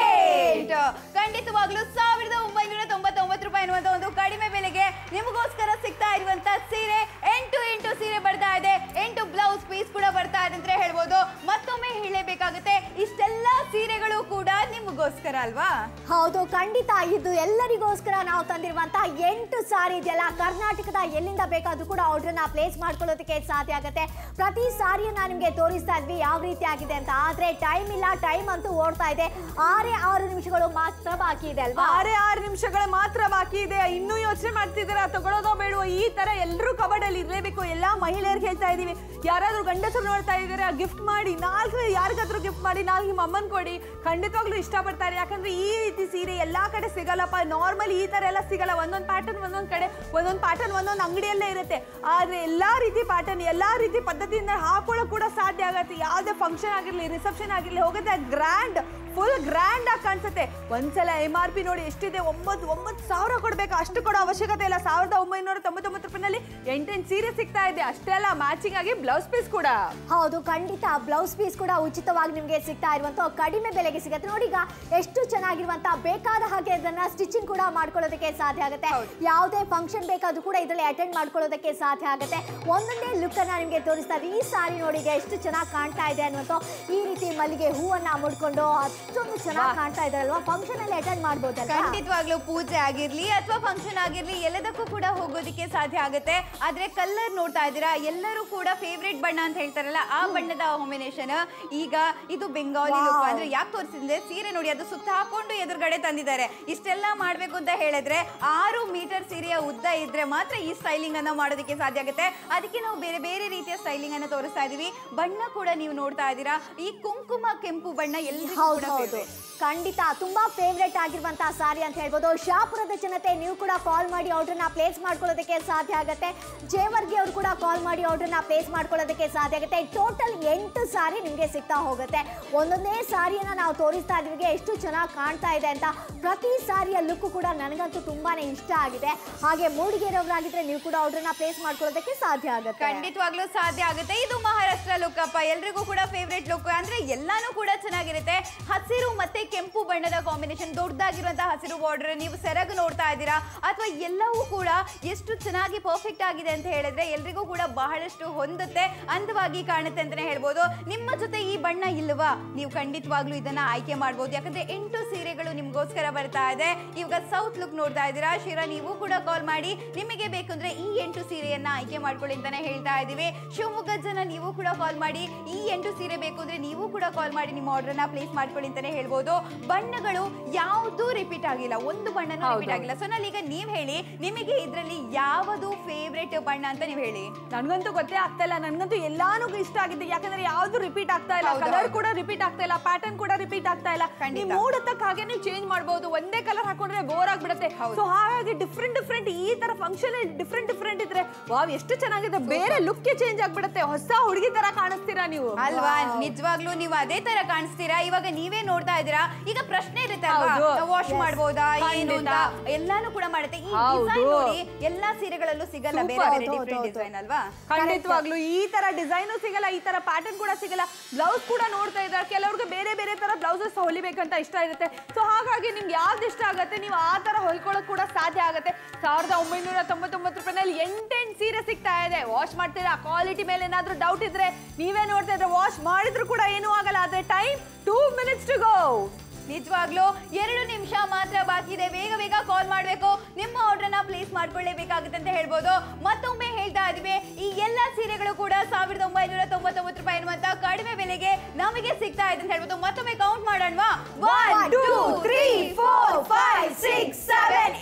S2: eight ಖಂಡಿತವಾಗ್ಲೂ ಸಾವಿರದ ಒಂಬೈನೂರ ತೊಂಬತ್ತೊಂಬತ್ತು ರೂಪಾಯಿ ಅನ್ನುವಂತ ಒಂದು ಕಡಿಮೆ ಬೆಲೆಗೆ ನಿಮಗೋಸ್ಕರ ಸಿಗ್ತಾ ಇರುವಂತ ಸೀರೆ ಎಂಟು ಎಂಟು ಸೀರೆ ಬರ್ತಾ ಇದೆ ಎಂಟು ಬ್ಲೌಸ್ ಪೀಸ್ ಕೂಡ ಬರ್ತಾ ಇದೆ ಅಂತ ಹೇಳ್ಬೋದು ಮತ್ತೊಮ್ಮೆ ಹೇಳಲೇಬೇಕಾಗುತ್ತೆ ಇಷ್ಟೆಲ್ಲ ಸೀರೆಗಳು ಕೂಡ ನಿಮಗೋಸ್ಕರ ಅಲ್ವಾ
S1: ಹೌದು ಖಂಡಿತ ಇದು ಎಲ್ಲರಿಗೋಸ್ಕರ ನಾವು ತಂದಿರುವಂತ ಎಂಟು ಸಾರಿ ಇದೆಯಲ್ಲ ಕರ್ನಾಟಕದ ಎಲ್ಲಿಂದ ಬೇಕಾದ್ರೂ ಕೂಡ ಆರ್ಡರ್ನ ಪ್ಲೇಸ್ ಮಾಡ್ಕೊಳ್ಳೋದಕ್ಕೆ ಸಾಧ್ಯ ಆಗುತ್ತೆ ಪ್ರತಿ ಸಾರಿಯನ್ನ ನಿಮಗೆ ತೋರಿಸ್ತಾ ಇದ್ವಿ ಯಾವ ರೀತಿ ಆಗಿದೆ ಅಂತ ಆದ್ರೆ ಟೈಮ್ ಇಲ್ಲ ಟೈಮ್ ಅಂತೂ ಓಡ್ತಾ ಇದೆ ಆರೇ ಆರು ನಿಮಿಷಗಳು ಮಾತ್ರ ಬಾಕಿ ಇದೆ ಅಲ್ವಾ
S3: ಆರೇ ಆರು ನಿಮಿಷಗಳ ಮಾತ್ರ ಬಾಕಿ ಇದೆ ಇನ್ನೂ ಯೋಚನೆ ಮಾಡ್ತಿದ್ದೀರಾ ತಗೊಳ್ಳೋದೋ ಬೇಡವೋ ಈ ತರ ಎಲ್ಲರೂ ಕಬಡ್ಡಲ್ಲಿ ಇರಲೇಬೇಕು ಎಲ್ಲಾ ಮಹಿಳೆಯರಿಗೆ ಹೇಳ್ತಾ ಇದೀವಿ ಯಾರಾದ್ರೂ ಗಂಡಸರು ನೋಡ್ತಾ ಇದ್ದೀರಾ ಗಿಫ್ಟ್ ಮಾಡಿ ನಾಲ್ಕು ಯಾರಿಗಾದ್ರೂ ಗಿಫ್ಟ್ ಮಾಡಿ ನಾಲ್ಕು ನಿಮ್ಮ ಅಮ್ಮನ್ ಕೊಡಿ ಖಂಡಿತವಾಗ್ಲೂ ಇಷ್ಟಪಡ್ತಾರೆ ಯಾಕಂದ್ರೆ ಈ ರೀತಿ ಸೀರೆ ಎಲ್ಲಾ ಕಡೆ ಸಿಗಲ್ಲಪ್ಪ ನಾರ್ಮಲ್ ಈ ತರ ಎಲ್ಲ ಸಿಗಲ್ಲ ಒಂದೊಂದು ಪ್ಯಾಟರ್ನ್ ಒಂದೊಂದು ಕಡೆ ಒಂದೊಂದು ಪ್ಯಾಟರ್ನ್ ಒಂದೊಂದು ಅಂಗಡಿಯಲ್ಲೇ ಇರುತ್ತೆ ಆದ್ರೆ ಎಲ್ಲಾ ರೀತಿ ಪ್ಯಾಟರ್ನ್ ಎಲ್ಲಾ ರೀತಿ ಪದ್ಧತಿಯಿಂದ ಹಾಕೊಳ್ಳೋಕೆ ಕೂಡ ಸಾಧ್ಯ ಆಗತ್ತೆ ಯಾವುದೇ ಫಂಕ್ಷನ್ ಆಗಿರ್ಲಿ ರಿಸೆಪ್ಷನ್ ಆಗಿರ್ಲಿ ಹೋಗುತ್ತೆ ಗ್ರ್ಯಾಂಡ್ ಫುಲ್ ಗ್ರ್ಯಾಂಡ್ ಆಗಿ ಕಾಣಿಸುತ್ತೆ ಒಂದ್ಸಲ ಎಮ್ ಆರ್ ಪಿ ನೋಡಿ ಎಷ್ಟಿದೆ ಒಂಬತ್ತು ಒಂಬತ್ತು ಸಾವಿರ ಕೊಡ್ಬೇಕು ಅಷ್ಟು ಕೊಡೋ ಅವಶ್ಯಕತೆ ಇಲ್ಲ ಸಾವಿರದ ಒಂಬೈನೂರ ತೊಂಬತ್ತೊಂಬತ್ತು ರೂಪಾಯಿನಲ್ಲಿ ಎಂಟೆಂಟು ಸೀರೆ ಸಿಗ್ತಾ ಇದೆ ಅಷ್ಟೇ ಅಲ್ಲ ಮ್ಯಾಚಿಂಗ್ ಆಗಿ ಬ್ಲೌಸ್ ಪೀಸ್ ಕೂಡ
S1: ಹೌದು ಖಂಡಿತ ಬ್ಲೌಸ್ ಪೀಸ್ ಕೂಡ ಉಚಿತವಾಗಿ ನಿಮಗೆ ಸಿಗ್ತಾ ಇರುವಂತ ಕಡಿಮೆ ಬೆಲೆಗೆ ಸಿಗುತ್ತೆ ನೋಡಿ ಈಗ ಎಷ್ಟು ಚೆನ್ನಾಗಿರುವಂತ ಬೇಕಾದ ಹಾಗೆ ಅದನ್ನ ಸ್ಟಿಚಿಂಗ್ ಕೂಡ ಮಾಡ್ಕೊಳ್ಳೋದಕ್ಕೆ ಸಾಧ್ಯ ಆಗುತ್ತೆ ಯಾವುದೇ ಫಂಕ್ಷನ್ ಬೇಕಾದ್ರೂ ಕೂಡ ಇದರಲ್ಲಿ ಅಟೆಂಡ್ ಮಾಡ್ಕೊಳ್ಳೋದಕ್ಕೆ ಸಾಧ್ಯ ಆಗುತ್ತೆ ಒಂದೊಂದೇ ಲುಕ್ ಅನ್ನ ನಿಮಗೆ ತೋರಿಸ್ತಾ ಇದ್ದೀವಿ ಈ ಸಾರಿ ನೋಡಿ ಈಗ ಎಷ್ಟು ಚೆನ್ನಾಗಿ ಕಾಣ್ತಾ ಇದೆ ಅನ್ನುವಂಥ ಈ ರೀತಿ ಮಲ್ಲಿಗೆ ಹೂವನ್ನ ಮುಡ್ಕೊಂಡು ಅಷ್ಟೊಂದು ಚೆನ್ನಾಗಿ ಕಾಣ್ತಾ ಇದಾರಲ್ವಾ ಫಂಕ್ಷನ್ ಅಲ್ಲಿ ಅಟೆಂಡ್ ಮಾಡ್ಬೋದಲ್ವಾ
S2: ಖಂಡಿತವಾಗ್ಲೂ ಪೂಜೆ ಆಗಿರ್ಲಿ ಅಥವಾ ಫಂಕ್ಷನ್ ಆಗಿರ್ಲಿ ಎಲ್ಲದಕ್ಕೂ ಕೂಡ ಹೋಗೋದಕ್ಕೆ ಸಾಧ್ಯ ಆಗುತ್ತೆ ಆದ್ರೆ ಕಲರ್ ನೋಡ್ತಾ ಇದ್ದೀರಾ ಎಲ್ಲರೂ ಕೂಡ ಫೇವ್ರೇಟ್ ಬಣ್ಣ ಅಂತ ಹೇಳ್ತಾರಲ್ಲ ಆ ಬಣ್ಣದ ಕಾಂಬಿನೇಷನ್ ಈಗ ಇದು ಬೆಂಗಾಲಿ ಲುಕ್
S1: Wow.
S2: ಅಂದ್ರೆ ಯಾಕೆ ತೋರಿಸಿದ್ರೆ ಸೀರೆ ನೋಡಿ ಅದು ಸುತ್ತ ಹಾಕೊಂಡು ಎದುರುಗಡೆ ತಂದಿದ್ದಾರೆ ಇಷ್ಟೆಲ್ಲ ಮಾಡ್ಬೇಕು ಅಂತ ಹೇಳಿದ್ರೆ ಆರು ಮೀಟರ್ ಸೀರೆಯ ಉದ್ದ ಇದ್ರೆ ಮಾತ್ರ ಈ ಸ್ಟೈಲಿಂಗ್ ಅನ್ನ ಮಾಡೋದಕ್ಕೆ ಸಾಧ್ಯ ಆಗುತ್ತೆ ಅದಕ್ಕೆ ನಾವು ಬೇರೆ ಬೇರೆ ರೀತಿಯ ಸ್ಟೈಲಿಂಗ್ ಅನ್ನ ತೋರಿಸ್ತಾ ಇದೀವಿ ಬಣ್ಣ ಕೂಡ ನೀವು ನೋಡ್ತಾ ಇದ್ದೀರಾ ಈ ಕುಂಕುಮ ಕೆಂಪು ಬಣ್ಣ ಎಲ್ರಿಗೂ
S1: ಹೌದು,
S2: ಕೂಡ
S1: ಹೌದು. ಹೌದು ಖಂಡಿತ ತುಂಬಾ ಫೇವ್ರೆಟ್ ಆಗಿರುವಂತಹ ಸಾರಿ ಅಂತ ಹೇಳ್ಬೋದು ಶಾಪುರದ ಜನತೆ ನೀವು ಕೂಡ ಕಾಲ್ ಮಾಡಿ ಆರ್ಡರ್ನ ಪ್ಲೇಸ್ ಮಾಡ್ಕೊಳ್ಳೋದಕ್ಕೆ ಸಾಧ್ಯ ಆಗುತ್ತೆ ಜೇವರ್ಗಿ ಅವರು ಕೂಡ ಕಾಲ್ ಮಾಡಿ ಆರ್ಡರ್ನ ಪ್ಲೇಸ್ ಮಾಡ್ಕೊಳ್ಳೋದಕ್ಕೆ ಸಾಧ್ಯ ಆಗುತ್ತೆ ಟೋಟಲ್ ಎಂಟು ಸಾರಿ ನಿಮಗೆ ಸಿಗ್ತಾ ಹೋಗುತ್ತೆ ಒಂದೊಂದೇ ಸಾರಿಯನ್ನ ನಾವು ತೋರಿಸ್ತಾ ಇದ್ವಿ ಎಷ್ಟು ಚೆನ್ನಾಗಿ ಕಾಣ್ತಾ ಇದೆ ಅಂತ ಪ್ರತಿ ಸಾರಿಯ ಲುಕ್ ಕೂಡ ನನಗಂತೂ ತುಂಬಾನೇ ಇಷ್ಟ ಆಗಿದೆ ಹಾಗೆ ಮೂಡಿಗೆರೆಯವರಾಗಿದ್ರೆ ನೀವು ಕೂಡ ಆರ್ಡರ್ನ ಪ್ಲೇಸ್ ಮಾಡ್ಕೊಳ್ಳೋದಕ್ಕೆ ಸಾಧ್ಯ ಆಗುತ್ತೆ
S2: ಖಂಡಿತವಾಗ್ಲೂ ಸಾಧ್ಯ ಆಗುತ್ತೆ ಇದು ಮಹಾರಾಷ್ಟ್ರ ಲುಕ್ ಅಪ್ಪ ಎಲ್ರಿಗೂ ಕೂಡ ಫೇವ್ರೆಟ್ ಲುಕ್ ಅಂದ್ರೆ ಎಲ್ಲಾನು ಕೂಡ ಚೆನ್ನಾಗಿರುತ್ತೆ ಹಸಿರು ಮತ್ತೆ ಕೆಂಪು ಬಣ್ಣದ ಕಾಂಬಿನೇಷನ್ ದೊಡ್ಡದಾಗಿರುವಂತಹ ಹಸಿರು ಬಾರ್ಡರ್ ನೀವು ಸೆರಗು ನೋಡ್ತಾ ಇದ್ದೀರಾ ಅಥವಾ ಎಲ್ಲವೂ ಕೂಡ ಎಷ್ಟು ಚೆನ್ನಾಗಿ ಪರ್ಫೆಕ್ಟ್ ಆಗಿದೆ ಅಂತ ಹೇಳಿದ್ರೆ ಎಲ್ರಿಗೂ ಕೂಡ ಬಹಳಷ್ಟು ಹೊಂದುತ್ತೆ ಅಂದವಾಗಿ ಕಾಣುತ್ತೆ ಅಂತಾನೆ ಹೇಳ್ಬೋದು ನಿಮ್ಮ ಜೊತೆ ಈ ಬಣ್ಣ ಇಲ್ವಾ ನೀವು ಖಂಡಿತವಾಗ್ಲೂ ಇದನ್ನ ಆಯ್ಕೆ ಮಾಡ್ಬೋದು ಯಾಕಂದ್ರೆ ಎಂಟು ಸೀರೆಗಳು ನಿಮ್ಗೋಸ್ಕರ ಬರ್ತಾ ಇದೆ ಇವಾಗ ಸೌತ್ ಲುಕ್ ನೋಡ್ತಾ ಇದ್ದೀರಾ ಶಿರಾ ನೀವು ಕೂಡ ಕಾಲ್ ಮಾಡಿ ನಿಮಗೆ ಬೇಕಂದ್ರೆ ಈ ಎಂಟು ಸೀರೆಯನ್ನ ಆಯ್ಕೆ ಮಾಡ್ಕೊಳ್ಳಿ ಅಂತಾನೆ ಹೇಳ್ತಾ ಇದೀವಿ ಶಿವಮೊಗ್ಗ ಜನ ನೀವು ಕೂಡ ಕಾಲ್ ಮಾಡಿ ಈ ಎಂಟು ಸೀರೆ ಬೇಕು ಅಂದ್ರೆ ನೀವು ಕೂಡ ಕಾಲ್ ಮಾಡಿ ನಿಮ್ಮ ಆರ್ಡರ್ನ ಪ್ಲೇಸ್ ಮಾಡ್ಕೊಳ್ಳಿ ಅಂತಾನೆ ಹೇಳ್ಬೋದು ಬಣ್ಣಗಳು ಯಾವುದು ರಿಪೀಟ್ ಆಗಿಲ್ಲ ಒಂದು ಬಣ್ಣನೂ
S3: ಹೌದು.
S2: ರಿಪೀಟ್ ಆಗಿಲ್ಲ ಸೊ ಈಗ ನೀವ್ ಹೇಳಿ ನಿಮಗೆ ಇದ್ರಲ್ಲಿ ಯಾವುದು ಫೇವ್ರೆಟ್ ಬಣ್ಣ ಅಂತ ನೀವು ಹೇಳಿ
S3: ನನ್ಗಂತೂ ಗೊತ್ತೇ ಆಗ್ತಾ ಇಲ್ಲ ನನ್ಗಂತೂ ಎಲ್ಲಾನು ಇಷ್ಟ ಆಗಿದೆ ಯಾಕಂದ್ರೆ ಯಾವ್ದು ರಿಪೀಟ್ ಆಗ್ತಾ ಇಲ್ಲ
S2: ಹೌದು,
S3: ಕಲರ್
S2: ಹೌದು.
S3: ಕೂಡ ರಿಪೀಟ್ ಆಗ್ತಾ ಇಲ್ಲ ಪ್ಯಾಟರ್ನ್ ಕೂಡ ರಿಪೀಟ್ ಆಗ್ತಾ ಇಲ್ಲ
S2: ಖಂಡಿತ.
S3: ನೀವು ಮೂಡತಕ್ಕ ಹಾಗೆ ನೀವು ಚೇಂಜ್ ಮಾಡಬಹುದು ಒಂದೇ ಕಲರ್ ಹಾಕೊಂಡ್ರೆ ಬೋರ್ ಆಗ್ಬಿಡುತ್ತೆ
S2: ಹೌದು.
S3: ಸೊ ಹಾಗಾಗಿ ಡಿಫ್ರೆಂಟ್ ಡಿಫ್ರೆಂಟ್ ಈ ತರ ಫಂಕ್ಷನ್ ಡಿಫ್ರೆಂಟ್ ಡಿಫ್ರೆಂಟ್ ಇದ್ರೆ ವಾವ್ ಎಷ್ಟು ಚೆನ್ನಾಗಿದೆ ಬೇರೆ ಲುಕ್ ಚೇಂಜ್ ಆಗ್ಬಿಡುತ್ತೆ ಹೊಸ ಹುಡುಗಿ ತರ ಕಾಣಿಸ್ತೀರಾ ನೀವು
S2: ಅಲ್ವಾ ನಿಜವಾಗ್ಲೂ ನೀವು ಅದೇ ತರ ಕಾಣಿಸ್ತೀರಾ ಇವಾಗ ನೀವೇ ನೋಡ್ತಾ ಇದ್ದೀರಾ ಈಗ ಪ್ರಶ್ನೆ ಇರುತ್ತೆ ಅಲ್ವಾ
S3: ಹೌದು.
S2: Wash
S1: Yes.
S2: ಮಾಡ್ಬೋದಾ ಏನು ಅಂತ
S3: ಖಂಡಿತ.
S2: ಎಲ್ಲಾನು ಕೂಡ ಮಾಡುತ್ತೆ ಈ
S3: ಹೌದು.
S2: ಡಿಸೈನ್ ನೋಡಿ ಎಲ್ಲಾ ಸೀರೆಗಳಲ್ಲೂ ಸಿಗಲ್ಲ ಬೇರೆ
S3: Super.
S2: ಬೇರೆ
S1: ಹೌದು,
S2: ಡಿಫ್ರೆಂಟ್
S1: ಹೌದು.
S2: ಡಿಸೈನ್ ಅಲ್ವಾ
S3: ಖಂಡಿತವಾಗ್ಲು ಈ ತರ ಡಿಸೈನು ಸಿಗಲ್ಲ ಈ ತರ ಪ್ಯಾಟರ್ನ್ ಕೂಡ ಸಿಗಲ್ಲ ಬ್ಲೌಸ್ ಕೂಡ ನೋಡ್ತಾ ಇದ್ದಾರೆ ಕೆಲವ್ರಿಗೆ ಬೇರೆ ಬೇರೆ ತರ ಬ್ಲೌಸಸ್ ಹೊಲಿಬೇಕಂತ ಇಷ್ಟ ಇರುತ್ತೆ ಸೊ ಹಾಗಾಗಿ ನಿಮ್ಗೆ ಯಾವ್ದು ಇಷ್ಟ ಆಗುತ್ತೆ ನೀವು ಆ ತರ ಹೊಲ್ಕೊಳ್ಳೋಕೆ ಕೂಡ ಸಾಧ್ಯ ಆಗುತ್ತೆ ಸಾವಿರದ ಒಂಬೈನೂರ ತೊಂಬತ್ತೊಂಬತ್ತು ರೂಪಾಯಿನಲ್ಲಿ ಎಂಟೆಂಟು ಸೀರೆ ಸಿಗ್ತಾ ಇದೆ ವಾಶ್ ಮಾಡ್ತೀರಾ ಕ್ವಾಲಿಟಿ ಮೇಲೆ ಏನಾದ್ರೂ ಡೌಟ್ ಇದ್ರೆ ನೀವೇ ನೋಡ್ತಾ ಇದ್ರೆ ವಾಶ್ ಮಾಡಿದ್ರು ಕೂಡ ಏನೂ ಆಗಲ್ಲ ಆದ್ರೆ time two minutes to go
S2: ನಿಜವಾಗ್ಲೂ ಎರಡು ನಿಮಿಷ ಮಾತ್ರ ಬಾಕಿ ಇದೆ ಬೇಗ ಬೇಗ ಕಾಲ್ ಮಾಡಬೇಕು ನಿಮ್ಮ ಆರ್ಡರ್ನ ಪ್ಲೇಸ್ ಮಾಡ್ಕೊಳ್ಳೇಬೇಕಾಗುತ್ತೆ ಅಂತ ಹೇಳ್ಬೋದು ಮತ್ತೊಮ್ಮೆ ಹೇಳ್ತಾ ಇದೀವಿ ಈ ಎಲ್ಲ ಸೀರೆಗಳು ಕೂಡ ಸಾವಿರದ ಒಂಬೈನೂರ ತೊಂಬತ್ತೊಂಬತ್ತು ರೂಪಾಯಿ ಅನ್ನುವಂತ ಕಡಿಮೆ ಬೆಲೆಗೆ ನಮಗೆ ಸಿಗ್ತಾ ಇದೆ ಅಂತ ಹೇಳ್ಬೋದು ಮತ್ತೊಮ್ಮೆ ಕೌಂಟ್ ಮಾಡೋಣವಾ one two three four five six seven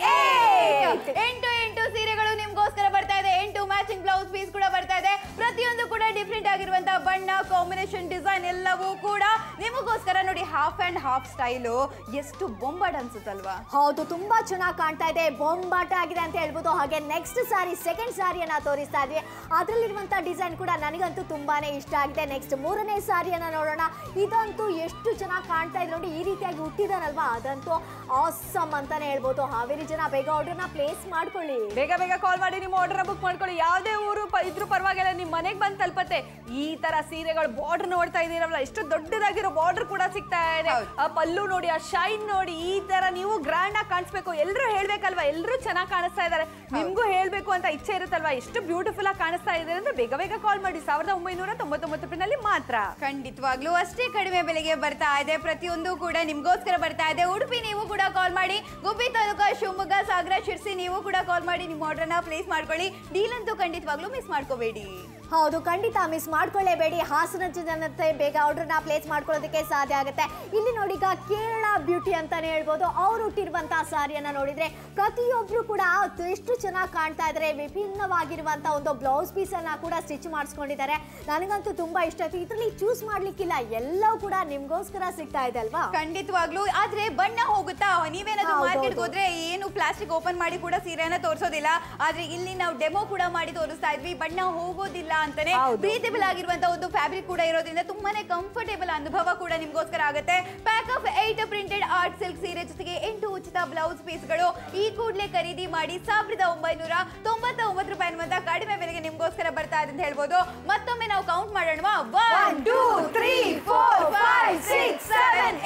S2: eight ಎಂಟು ಎಂಟು ಸೀರೆಗಳು ನಿಮ್ಗೋಸ್ಕರ ಬರ್ತಾ ಇದೆ ಎಂಟು ಮ್ಯಾಚಿಂಗ್ ಬ್ಲೌಸ್ ಪೀಸ್ ಕೂಡ ಬರ್ತಾ ಇದೆ ಪ್ರತಿಯೊಂದು ಕೂಡ ಡಿಫ್ರೆಂಟ್ ಆಗಿರುವಂತಹ ಬಣ್ಣ ಕಾಂಬಿನೇಷನ್ ಡಿಸೈನ್ ಎಲ್ಲವೂ ಕೂಡ ನಿಮಗೋಸ್ಕರ ನೋಡಿ ಹಾಫ್ ಅಂಡ್ ಹಾಫ್ ಸ್ಟೈಲು ಎಷ್ಟು ಬೊಂಬಾಟ್ ಅನ್ಸುತ್ತಲ್ವಾ
S1: ಹೌದು ತುಂಬಾ ಚೆನ್ನಾಗಿ ಕಾಣ್ತಾ ಇದೆ ಬೊಂಬಾಟ ಆಗಿದೆ ಅಂತ ಹೇಳ್ಬೋದು ಹಾಗೆ ನೆಕ್ಸ್ಟ್ ಸಾರಿ ಸೆಕೆಂಡ್ ಸಾರಿಯನ್ನ ತೋರಿಸ್ತಾ ಇದ್ವಿ ಅದರಲ್ಲಿರುವಂತ ಡಿಸೈನ್ ಕೂಡ ನನಗಂತೂ ತುಂಬಾನೇ ಇಷ್ಟ ಆಗಿದೆ ನೆಕ್ಸ್ಟ್ ಮೂರನೇ ಸಾರಿಯನ್ನ ನೋಡೋಣ ಇದಂತೂ ಎಷ್ಟು ಚೆನ್ನಾಗಿ ಕಾಣ್ತಾ ಇದೆ ನೋಡಿ ಈ ರೀತಿಯಾಗಿ ಹುಟ್ಟಿದಾರಲ್ವಾ ಅದಂತೂ ಆಸಮ್ ಅಂತಾನೆ ಹೇಳ್ಬೋದು ಹಾವೇರಿ ಜನ ಬೇಗ ಆರ್ಡರ್ನ ಪ್ಲೇಸ್ ಮಾಡ್ಕೊಳ್ಳಿ
S3: ಬೇಗ ಬೇಗ ಕಾಲ್ ಮಾಡಿ ನಿಮ್ಮ ಆರ್ಡರ್ ಬುಕ್ ಮಾಡ್ಕೊಳ್ಳಿ ಯಾವುದೇ ಊರು ಪ- ಇದ್ರೂ ಪರವಾಗಿಲ್ಲ ನಿಮ್ಮ ಮನೆಗೆ ಬಂದು ತಲುಪತ್ತೆ ಈ ತರ ಸೀರೆಗಳು ಬಾರ್ಡರ್ ನೋಡ್ತಾ ಇದೀರಲ್ಲ ಎಷ್ಟು ದೊಡ್ಡದಾಗಿರೋ ಬಾರ್ಡರ್ ಕೂಡ ಸಿಗ್ತಾ ಇದೆ
S2: ಹೌದು.
S3: ಆ ಪಲ್ಲು ನೋಡಿ ಆ ಶೈನ್ ನೋಡಿ ಈ ತರ ನೀವು ಗ್ರ್ಯಾಂಡ್ ಆಗಿ ಕಾಣಿಸ್ಬೇಕು ಎಲ್ಲರೂ ಹೇಳ್ಬೇಕಲ್ವಾ ಎಲ್ಲರೂ ಚೆನ್ನಾಗಿ ಕಾಣಿಸ್ತಾ ಇದ್ದಾರೆ ನಿಮ್ಗೂ ಹೇಳ್ಬೇಕು ಅಂತ ಇಚ್ಛೆ ಇರುತ್ತಲ್ವಾ ಎಷ್ಟು ಬ್ಯೂಟಿಫುಲ್ ಆಗಿ ಕಾಣಿಸ್ತಾ ಇದೆ ಅಂದ್ರೆ ಬೇಗ ಬೇಗ ಕಾಲ್ ಮಾಡಿ ಸಾವಿರದ ಒಂಬೈನೂರ ತೊಂಬತ್ತೊಂಬತ್ತು ರೂಪಾಯಿನಲ್ಲಿ ಮಾತ್ರ
S2: ಖಂಡಿತವಾಗ್ಲೂ ಅಷ್ಟೇ ಕಡಿಮೆ ಬೆಲೆಗೆ ಬರ್ತಾ ಇದೆ ಪ್ರತಿಯೊಂದು ಕೂಡ ನಿಮ್ಗೋಸ್ಕರ ಬರ್ತಾ ಇದೆ ಉಡುಪಿ ನೀವು ಕೂಡ ಕಾಲ್ ಮಾಡಿ ಗುಬ್ಬಿ ತಾಲೂಕಾ ಶಿವಮೊಗ್ಗ ಸಾಗರ ಶಿರ್ಸಿ ನೀವು ಕೂಡ ಕಾಲ್ ಮಾಡಿ ನಿಮ್ಮ ಆರ್ಡರ್ನ ಪ್ಲೇಸ್ ಮಾಡ್ಕೊಳ್ಳಿ ಡೀಲ್ ಅಂತೂ ಖಂಡಿತವಾಗ್ಲೂ ಮಿಸ್ ಮಾಡ್ಕೋಬೇಡಿ
S1: ಹೌದು ಖಂಡಿತ ಮಿಸ್ ಮಾಡ್ಕೊಳ್ಳೇಬೇಡಿ ಹಾಸನ ಜನತೆ ಬೇಗ ಆರ್ಡರ್ನ ಪ್ಲೇಸ್ ಮಾಡ್ಕೊಳ್ಳೋದಕ್ಕೆ ಸಾಧ್ಯ ಆಗುತ್ತೆ ಇಲ್ಲಿ ನೋಡಿ ಈಗ ಕೇರಳ ಬ್ಯೂಟಿ ಅಂತಾನೆ ಹೇಳ್ಬೋದು ಅವ್ರು ಹುಟ್ಟಿರುವಂತಹ ಸಾರಿಯನ್ನ ನೋಡಿದ್ರೆ ಪ್ರತಿಯೊಬ್ರು ಕೂಡ ಅದು ಎಷ್ಟು ಚೆನ್ನಾಗಿ ಕಾಣ್ತಾ ಇದ್ದಾರೆ ವಿಭಿನ್ನವಾಗಿರುವಂತಹ ಒಂದು ಬ್ಲೌಸ್ ಪೀಸ್ ಅನ್ನ ಕೂಡ ಸ್ಟಿಚ್ ಮಾಡಿಸ್ಕೊಂಡಿದ್ದಾರೆ ನನಗಂತೂ ತುಂಬಾ ಇಷ್ಟ ಆಯ್ತು ಇದರಲ್ಲಿ ಚೂಸ್ ಮಾಡ್ಲಿಕ್ಕಿಲ್ಲ ಎಲ್ಲವೂ ಕೂಡ ನಿಮ್ಗೋಸ್ಕರ ಸಿಗ್ತಾ ಇದೆ ಅಲ್ವಾ
S2: ಖಂಡಿತವಾಗ್ಲೂ ಆದ್ರೆ ಬಣ್ಣ ಹೋಗುತ್ತಾ ನೀವೇನಾದ್ರೂ
S1: ಹೌದು,
S2: ಮಾರ್ಕೆಟ್
S1: ಹೌದು.
S2: ಹೋದ್ರೆ ಏನು ಪ್ಲಾಸ್ಟಿಕ್ ಓಪನ್ ಮಾಡಿ ಕೂಡ ಸೀರೆನ ತೋರಿಸೋದಿಲ್ಲ ಆದ್ರೆ ಇಲ್ಲಿ ನಾವು ಡೆಮೋ ಕೂಡ ಮಾಡಿ ತೋರಿಸ್ತಾ ಇದ್ವಿ ಬಣ್ಣ ಹೋಗೋದಿಲ್ಲ ಅಂತಾನೆ
S3: ಹೌದು.
S2: ಬ್ರೀತಬಲ್ ಆಗಿರುವಂತ ಒಂದು ಫ್ಯಾಬ್ರಿಕ್ ಕೂಡ ಇರೋದ್ರಿಂದ ತುಂಬಾನೇ ಕಂಫರ್ಟೇಬಲ್ ಅನುಭವ ಕೂಡ ನಿಮ್ಗೋಸ್ಕರ ಆಗುತ್ತೆ pack of eight printed art silk ಸೀರೆ ಜೊತೆಗೆ ಎಂಟು ಉಚಿತ ಬ್ಲೌಸ್ ಪೀಸ್ಗಳು ಈ ಕೂಡಲೇ ಖರೀದಿ ಮಾಡಿ ಸಾವಿರದ ಒಂಬೈನೂರ ತೊಂಬತ್ತ ಒಂಬತ್ತು ರೂಪಾಯಿ ಅನ್ನುವಂತ ಕಡಿಮೆ ಬೆಲೆಗೆ ನಿಮ್ಗೋಸ್ಕರ ಬರ್ತಾ ಇದೆ ಅಂತ ಹೇಳ್ಬೋದು ಮತ್ತೊಮ್ಮೆ ನಾವು ಕೌಂಟ್ ಮಾಡೋಣ one two three four five six seven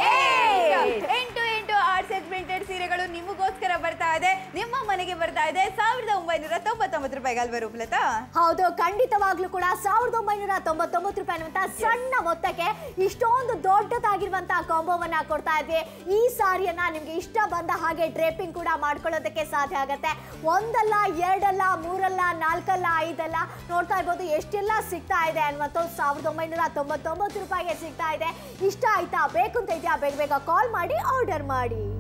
S2: eight ಎಂಟು ಎಂಟು ಆರ್ಟ್ ಸೆಟ್ ಪ್ರಿಂಟೆಡ್ ಸೀರೆಗಳು ನಿಮಗೋಸ್ಕರ ಬರ್ತಾ ಇದೆ ನಿಮ್ಮ ಮನೆಗೆ ಬರ್ತಾ ಇದೆ ಸಾವಿರದ ಒಂಬೈನೂರ ತೊಂಬತ್ತೊಂಬತ್ತು ರೂಪಾಯಿಗೆ ಅಲ್ವಾ ರೂಪಲತಾ
S1: ಹೌದು ಖಂಡಿತವಾಗ್ಲೂ ಕೂಡ ಸಾವಿರದ ಒಂಬೈನೂರ ತೊಂಬತ್ತೊಂಬತ್ತು ರೂಪಾಯಿ ಅನ್ನುವಂತ ಸಣ್ಣ ಮೊತ್ತಕ್ಕೆ ಇಷ್ಟೊಂದು ದೊಡ್ಡದಾಗಿರುವಂತಹ ಕಾಂಬೋವನ್ನ ಕೊಡ್ತಾ ಇದ್ವಿ ಈ ಸಾರಿಯನ್ನ ನಿಮ್ಗೆ ಇಷ್ಟ ಬಂದ ಹಾಗೆ ಡ್ರೇಪಿಂಗ್ ಕೂಡ ಮಾಡ್ಕೊಳ್ಳೋದಕ್ಕೆ ಸಾಧ್ಯ ಆಗತ್ತೆ ಒಂದಲ್ಲ ಎರಡಲ್ಲ ಮೂರಲ್ಲ ನಾಲ್ಕಲ್ಲ ಐದಲ್ಲ ನೋಡ್ತಾ ಇರ್ಬೋದು ಎಷ್ಟೆಲ್ಲ ಸಿಗ್ತಾ ಇದೆ ಅನ್ನುವಂಥ ಸಾವಿರದ ಒಂಬೈನೂರ ತೊಂಬತ್ತೊಂಬತ್ತು ರೂಪಾಯಿಗೆ ಸಿಗ್ತಾ ಇದೆ ಇಷ್ಟ ಆಯ್ತಾ ಬೇಕು ಅಂತ ಇದೆಯಾ ಬೇಗ ಬೇಗ ಕಾಲ್ ಮಾಡಿ ಆರ್ಡರ್ ಮಾಡಿ